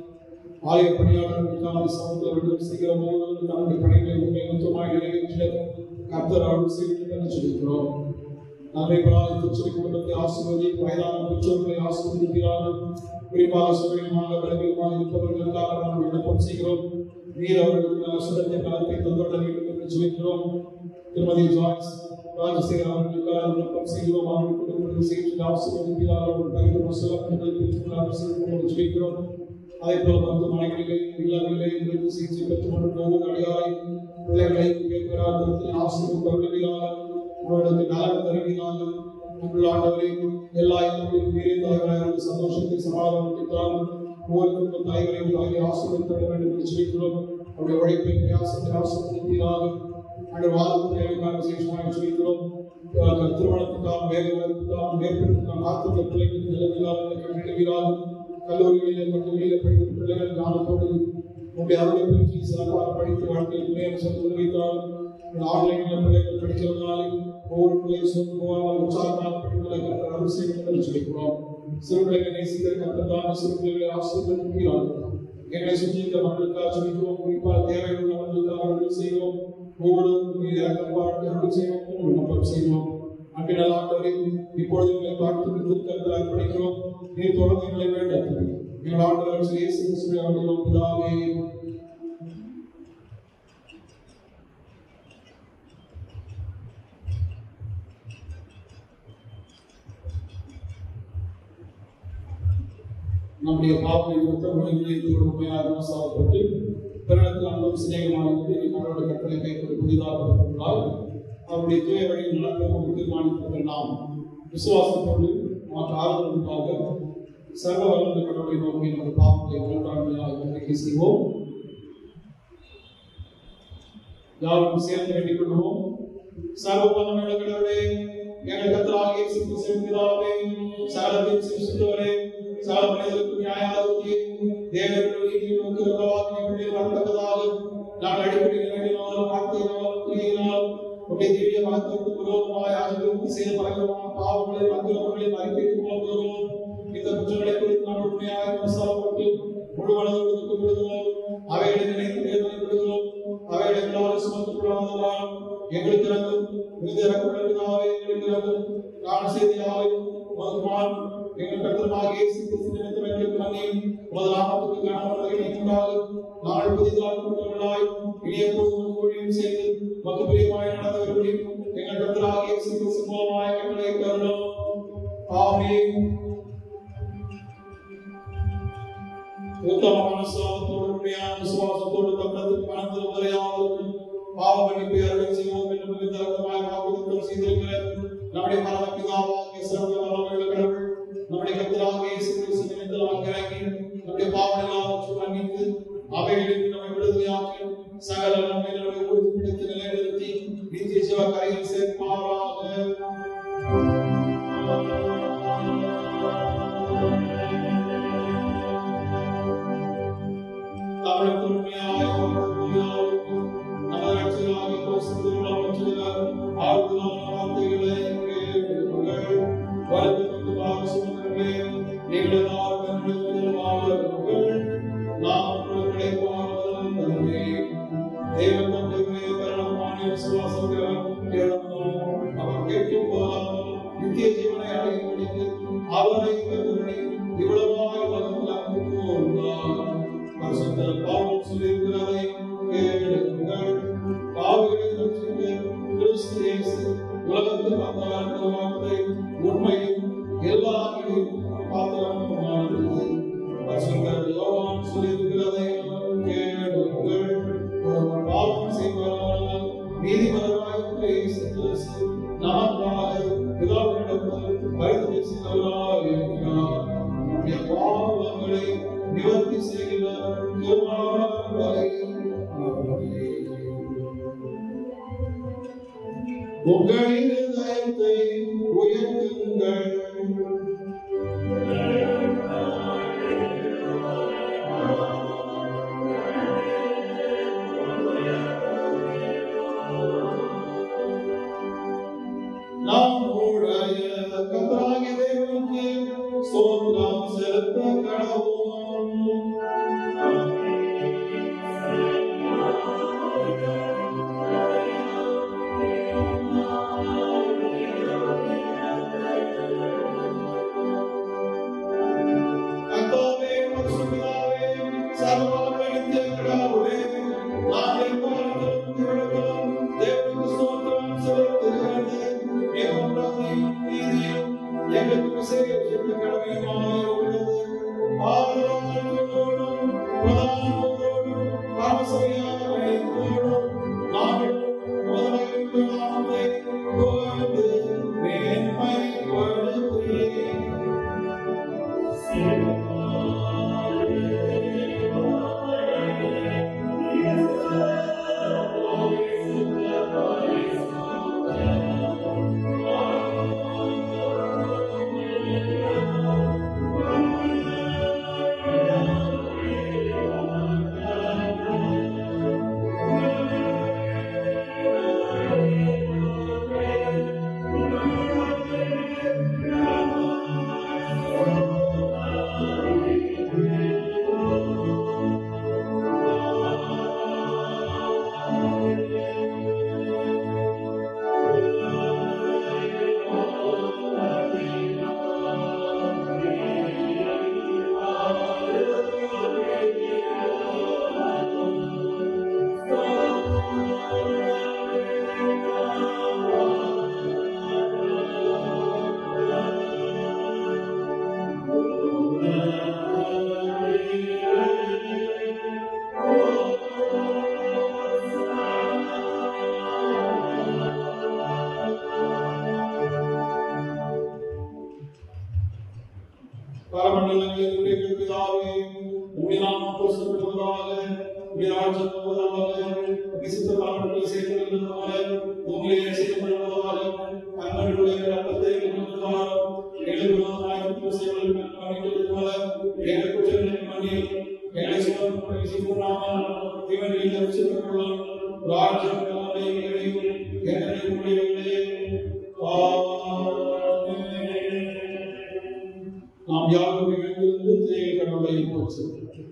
ஆலய பணியாளர்களுக்காக சமுத்திரம் செய்கிற போது தன்னுடைய பணிகளை உண்மையுத்தமாய் நிறைவேற்ற கர்த்தர் அருள் செய்யும் என்று சொல்லிக்கிறோம் நம்மை பலாதி திருச்சி குடும்பத்தை ஆசிர்வதி வயதான பெற்றோர்களை ஆசிர்வதிக்கிறார்கள் குறிப்பாக சுயமாக விலகியமாக இருப்பவர்களுக்காக நாம் விண்ணப்பம் செய்கிறோம் நீர் அவர்களுக்கு நல்ல சுரத்தை பலத்தை தந்துள்ள வேண்டும் என்று சொல்லிக்கிறோம் திருமதி ஜாய்ஸ் ராஜசேகர் அவர்களுக்காக விண்ணப்பம் செய்கிறோம் அவர்கள் குடும்பத்தில் செய்து ஆசிர்வதிக்கிறார் அவர்கள் பரிபூர்ண சிறப்புகள் பெற்றுள்ள அரசு சொல்லிக்கிறோம் அதே போல மருத்துவமனைகளிலே இல்லங்களிலே இருந்து சிகிச்சை பெற்றுக் கொண்டு ஒவ்வொரு அடியாரை பிள்ளைகளை கேட்கிறார் ஆசிரியர் தருகிறார் அவர்களுக்கு நலன் தருகிறார் உங்கள் ஆண்டவரை எல்லா இடங்களிலும் பெரிய தலைவராக சந்தோஷத்தை சமாதானம் கொடுத்தார் ஒவ்வொரு குடும்ப தாய்களையும் தாயை ஆசிரியர் தர வேண்டும் என்று சொல்லிக்கிறோம் அவருடைய உழைப்பை பிரயாசத்தை ஆசிரியர்களாக அந்த வாழ்க்கைக்காக விசேஷமாக சொல்லிக்கிறோம் திருமணத்துக்காக வேலைக்காக மேற்படுத்துக்காக காத்துள்ள பிள்ளைகளுக்கு நிலவில்லாத கண்டிடுகிறார் கல்லூரிகளிலே கல்லூரியிலே படிக்கும் பிள்ளைகள் ஞானத்தோடு உங்களுடைய அருளை பிரித்து சிறப்பாக படித்து வாழ்க்கையில் மேலும் சென்று வைத்தால் ஆன்லைன்ல பிள்ளைகள் படிக்கிறதுனால ஒவ்வொரு பிள்ளைகளும் போகாமல் உற்சாகமாக படிப்பதை கற்ற அபிஷேகம் சொல்லிக்கிறோம் சிறு பிள்ளைகளை நேசிக்கிற கத்ததான சிறு பிள்ளைகளை ஆசீர்வதிக்கிறார் எங்களை சுற்றி இந்த மக்களுக்காக சொல்லிக்கிறோம் குறிப்பாக தேவையுள்ள மக்களுக்காக அவர்கள் செய்வோம் ஒவ்வொரு இறக்கம் பார்த்து அருள் செய்வோம் விண்ணப்பம் செய்வோம் அன்பினால் ஆண்டவரே இப்பொழுது எங்களை பார்த்து திருக்கத்தில் அர்ப்பணிக்கிறோம் நீர் தொடர்ந்து எங்களை வேண்டும் எங்கள் ஆண்டவர் ஸ்ரீ இயேசு கிறிஸ்துவை ஆண்டுகிறோம் பிதாவே நம்முடைய பாவனை நிமித்த நோய்களை உண்மையாக விமர்சாரப்பட்டு பிறனத்தில் அன்பும் சிநேகமாக இருந்து நம்மளுடைய கட்டளை கைப்பற்றி புதிதாக இருக்கிறார் அவருடைய தூய வழியில் நடக்க ஒரு தீர்மானிக்கப்பட்ட நாம் விசுவாசத்தோடு மற்ற ஆதரவுக்காக சர்வ வளர்ந்த கடவுளை நோக்கி நமது பாவங்களை மூன்றாண்டுகளாக அறிக்கை செய்வோம் யாரும் சேர்ந்து வேண்டிக் கொள்வோம் சர்வ வல்லமையுள்ள கடவுளே எங்கள் கத்தராகிய இயேசு கிறிஸ்துவின் பிதாவே சகலத்தையும் சிருஷ்டித்தவரே சகல மனிதருக்கு நியாயாதிபதியே தேவனுடைய நீதியை நோக்குகிற வாக்கியங்களை வரத்தக்கதாக நான் அடிக்கடி நினைவினாலும் வார்த்தையினாலும் கிரியினாலும் உடைய திவ்ய மகத்துவத்துக்கு விரோதமாய் ஆஜிற்கு செய்த பலவிதமான பாவங்களை மந்திரங்களை அறிக்கைக்கு கொள்கிறோம் இந்த குற்றங்களை குறித்து நாம் உண்மையாக விமர்சனப்பட்டு முழுவதும் ஒதுக்கு விடுகிறோம் அவைகளை நினைத்து வேதனை விடுகிறோம் அவைகளை எங்களால் சுமத்தப்படாததால் எங்களுக்கு இறங்கும் மிகுந்த இறக்குள்ளதாவே எங்களுக்கு இறங்கும் காண செய்தியாவை மதுமான் எங்கள் கர்த்தருமாகிய இயேசு கிறிஸ்து நிமித்தம் எங்களுக்கு மன்னியும் உமது நாமத்துக்கு கனமழை உண்டாக நாள் புதிதாக்கப்பட்டவர்களாய் இனிய பொழுதும் ஊழியம் செய்து மக்கு பிரியமாய் நடந்தவர்களையும் எங்கள் கர்த்தராகிய இயேசு கிறிஸ்து மூலமாய் எங்களை கருளும் ஆமென் உத்தம மனசாலத்தோடு உண்மையான விசுவாசத்தோடு தப்பத்துக்கு மனதில் வரையாமல் பாவ மன்னிப்பை அருள் செய்வோம் என்று மிகுந்த ரகமாய் வாக்குத்தம் செய்திருக்கிற நம்முடைய பரம பிதாவாகிய சர்வ வல்லமையுள்ள கடவுள் நம்முடைய கர்த்தராகிய இயேசு கிறிஸ்து நிமித்தமாக இறங்கி நம்முடைய பாவங்களை எல்லாவற்றையும் மன்னித்து அவைகளில் நம்மை விடுதலையாக்கி சகல நன்மைகளை உறுதிப்படுத்தி நிலைநிறுத்தி நித்திய ஜீவ கரையில் சேர்ப்பாராக தமிழ் பொறுமையாய் உண்மையாயிருக்கும் நமது ரட்சகராகிய கிறிஸ்துவின் நாமத்தினால் ஆறுதலான வார்த்தைகளை கேளுங்கள். வருத்தப்பட்டு பாவம் சுமந்தவர்களே, நீங்கள் எல்லாரும் என்னிடத்தில் வாருங்கள். நான் உங்களுக்கு கிடைப்பானதும் தருவேன். தேவன் தம்முடைய உண்மையை பரிணாமமான விசுவாசத்தினால் கேளுங்கள். அவர் கேட்கும் போதெல்லாம் நித்திய ஜீவனை அடையும்படிக்கு அவரை கருணை இவ்வளவாய் உலகத்தில் அன்பு கூர்ந்தார். பரிசுத்தர் பவுல் சொல்லியிருக்கிறதை கேளுங்கள். பாவிகளை ரட்சிக்க கிறிஸ்து இயேசு உலகத்தில் வந்தார் என்ற வார்த்தை உண்மையும் எல்லாவற்றையும் பாத்திரமானது. பரிசுத்தர் யோவான் சொல்லியிருக்கிறதை கேளுங்கள். ஒருவன் பாவம் செய்வாரானால் நீதிபரராயிருக்கிற இயேசு கிறிஸ்து நமக்காக பிதாவினிடத்தில் பரிந்துரை செய்தவராய் இருக்கிறார். நம்முடைய பாவங்களை நிவர்த்தி செய்கிற கிருபாவரை அவரே. உங்கள் இருதயத்தை உயர்த்துங்கள் நம்முடைய கர்த்தராகிய தேவனுக்கு ஸ்தோத்திரம் செலுத்த கடவோம் Thank you. பிதாவே உம்முடைய நாமம் போற்றப்படுவதாக உம்முடைய ராஜ்யம் வருவதாக விசித்தமான சேர்க்கப்படுவதாக உம்முடைய செய்யப்படுவதாக அன்பர்களுடைய ரத்தத்தை கொண்டுவதாக எழுதுவதாக செய்வதற்கு அமைக்கிறதுனால எங்கள் குற்றங்களை மன்னி எங்களை சுமந்து சிவனாமல் இவனில் ரசிக்கப்படும் ராஜ்யம் கலவை எங்களை முடியவில்லை நாம் யாரும் எழுந்திருந்து தேவை கடவுளை போச்சு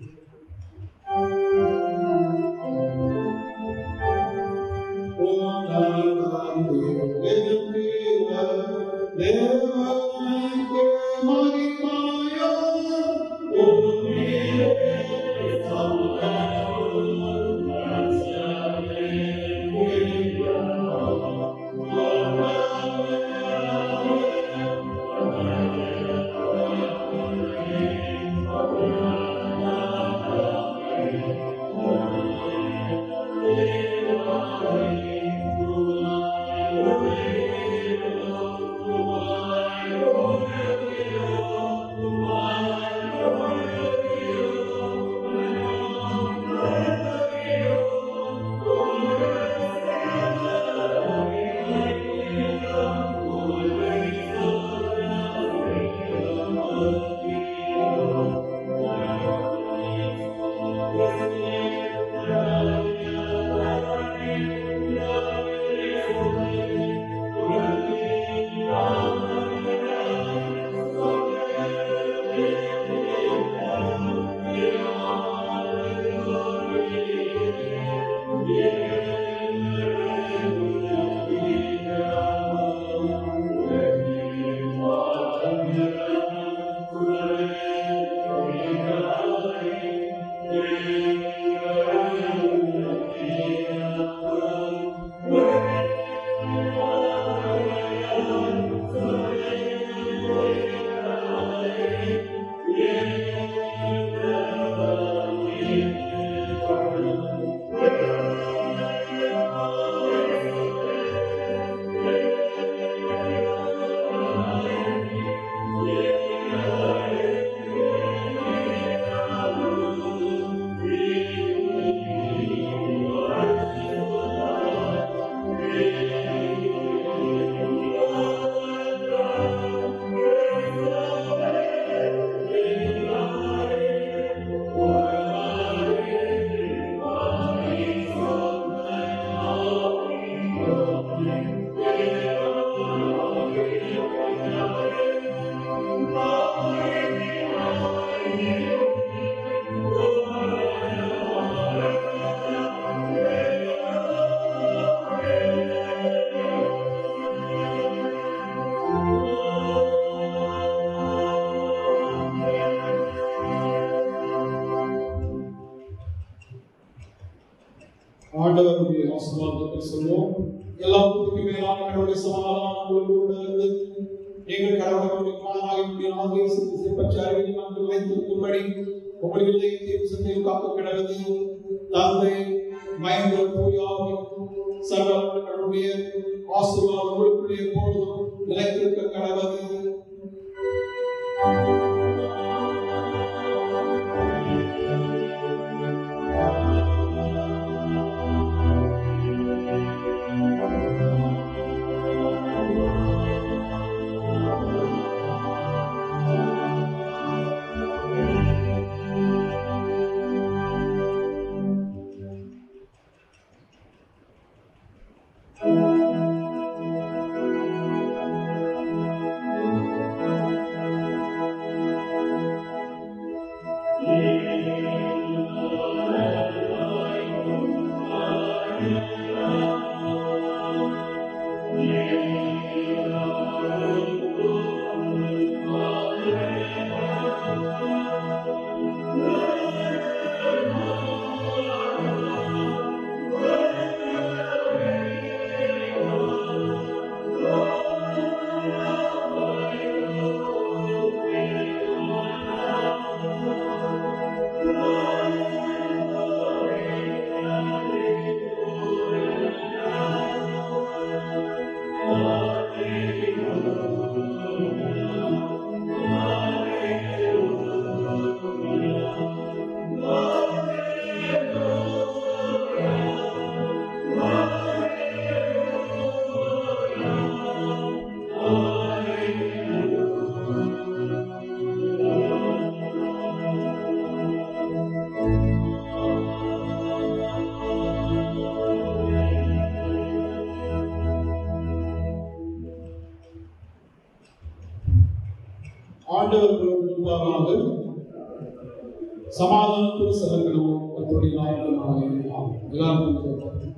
ஆண்டவருடைய ஆசீர்வாதத்தை சொல்வோம் எல்லாத்துக்கும் மேலான கடவுளுடைய சமாதானம் உங்களோடு இருந்து எங்கள் கடவுளுடைய காலமாக ஆதேசத்தை பற்றி அறிவியல் நாங்கள் வைத்திருக்கும்படி உங்களுடைய இதயத்தையும் சிந்தையும் காக்க கிடவது தந்தை மயந்த பூயாவி சர்வ கடவுளுடைய ஆசீர்வாதம் உங்களுடைய எப்பொழுதும் நிலைத்திருக்க கடவது சமாதானத்தோடு செல்லக்கிறோம் கத்தோடைய நாமத்தினாலே ஆமென். எல்லாரும்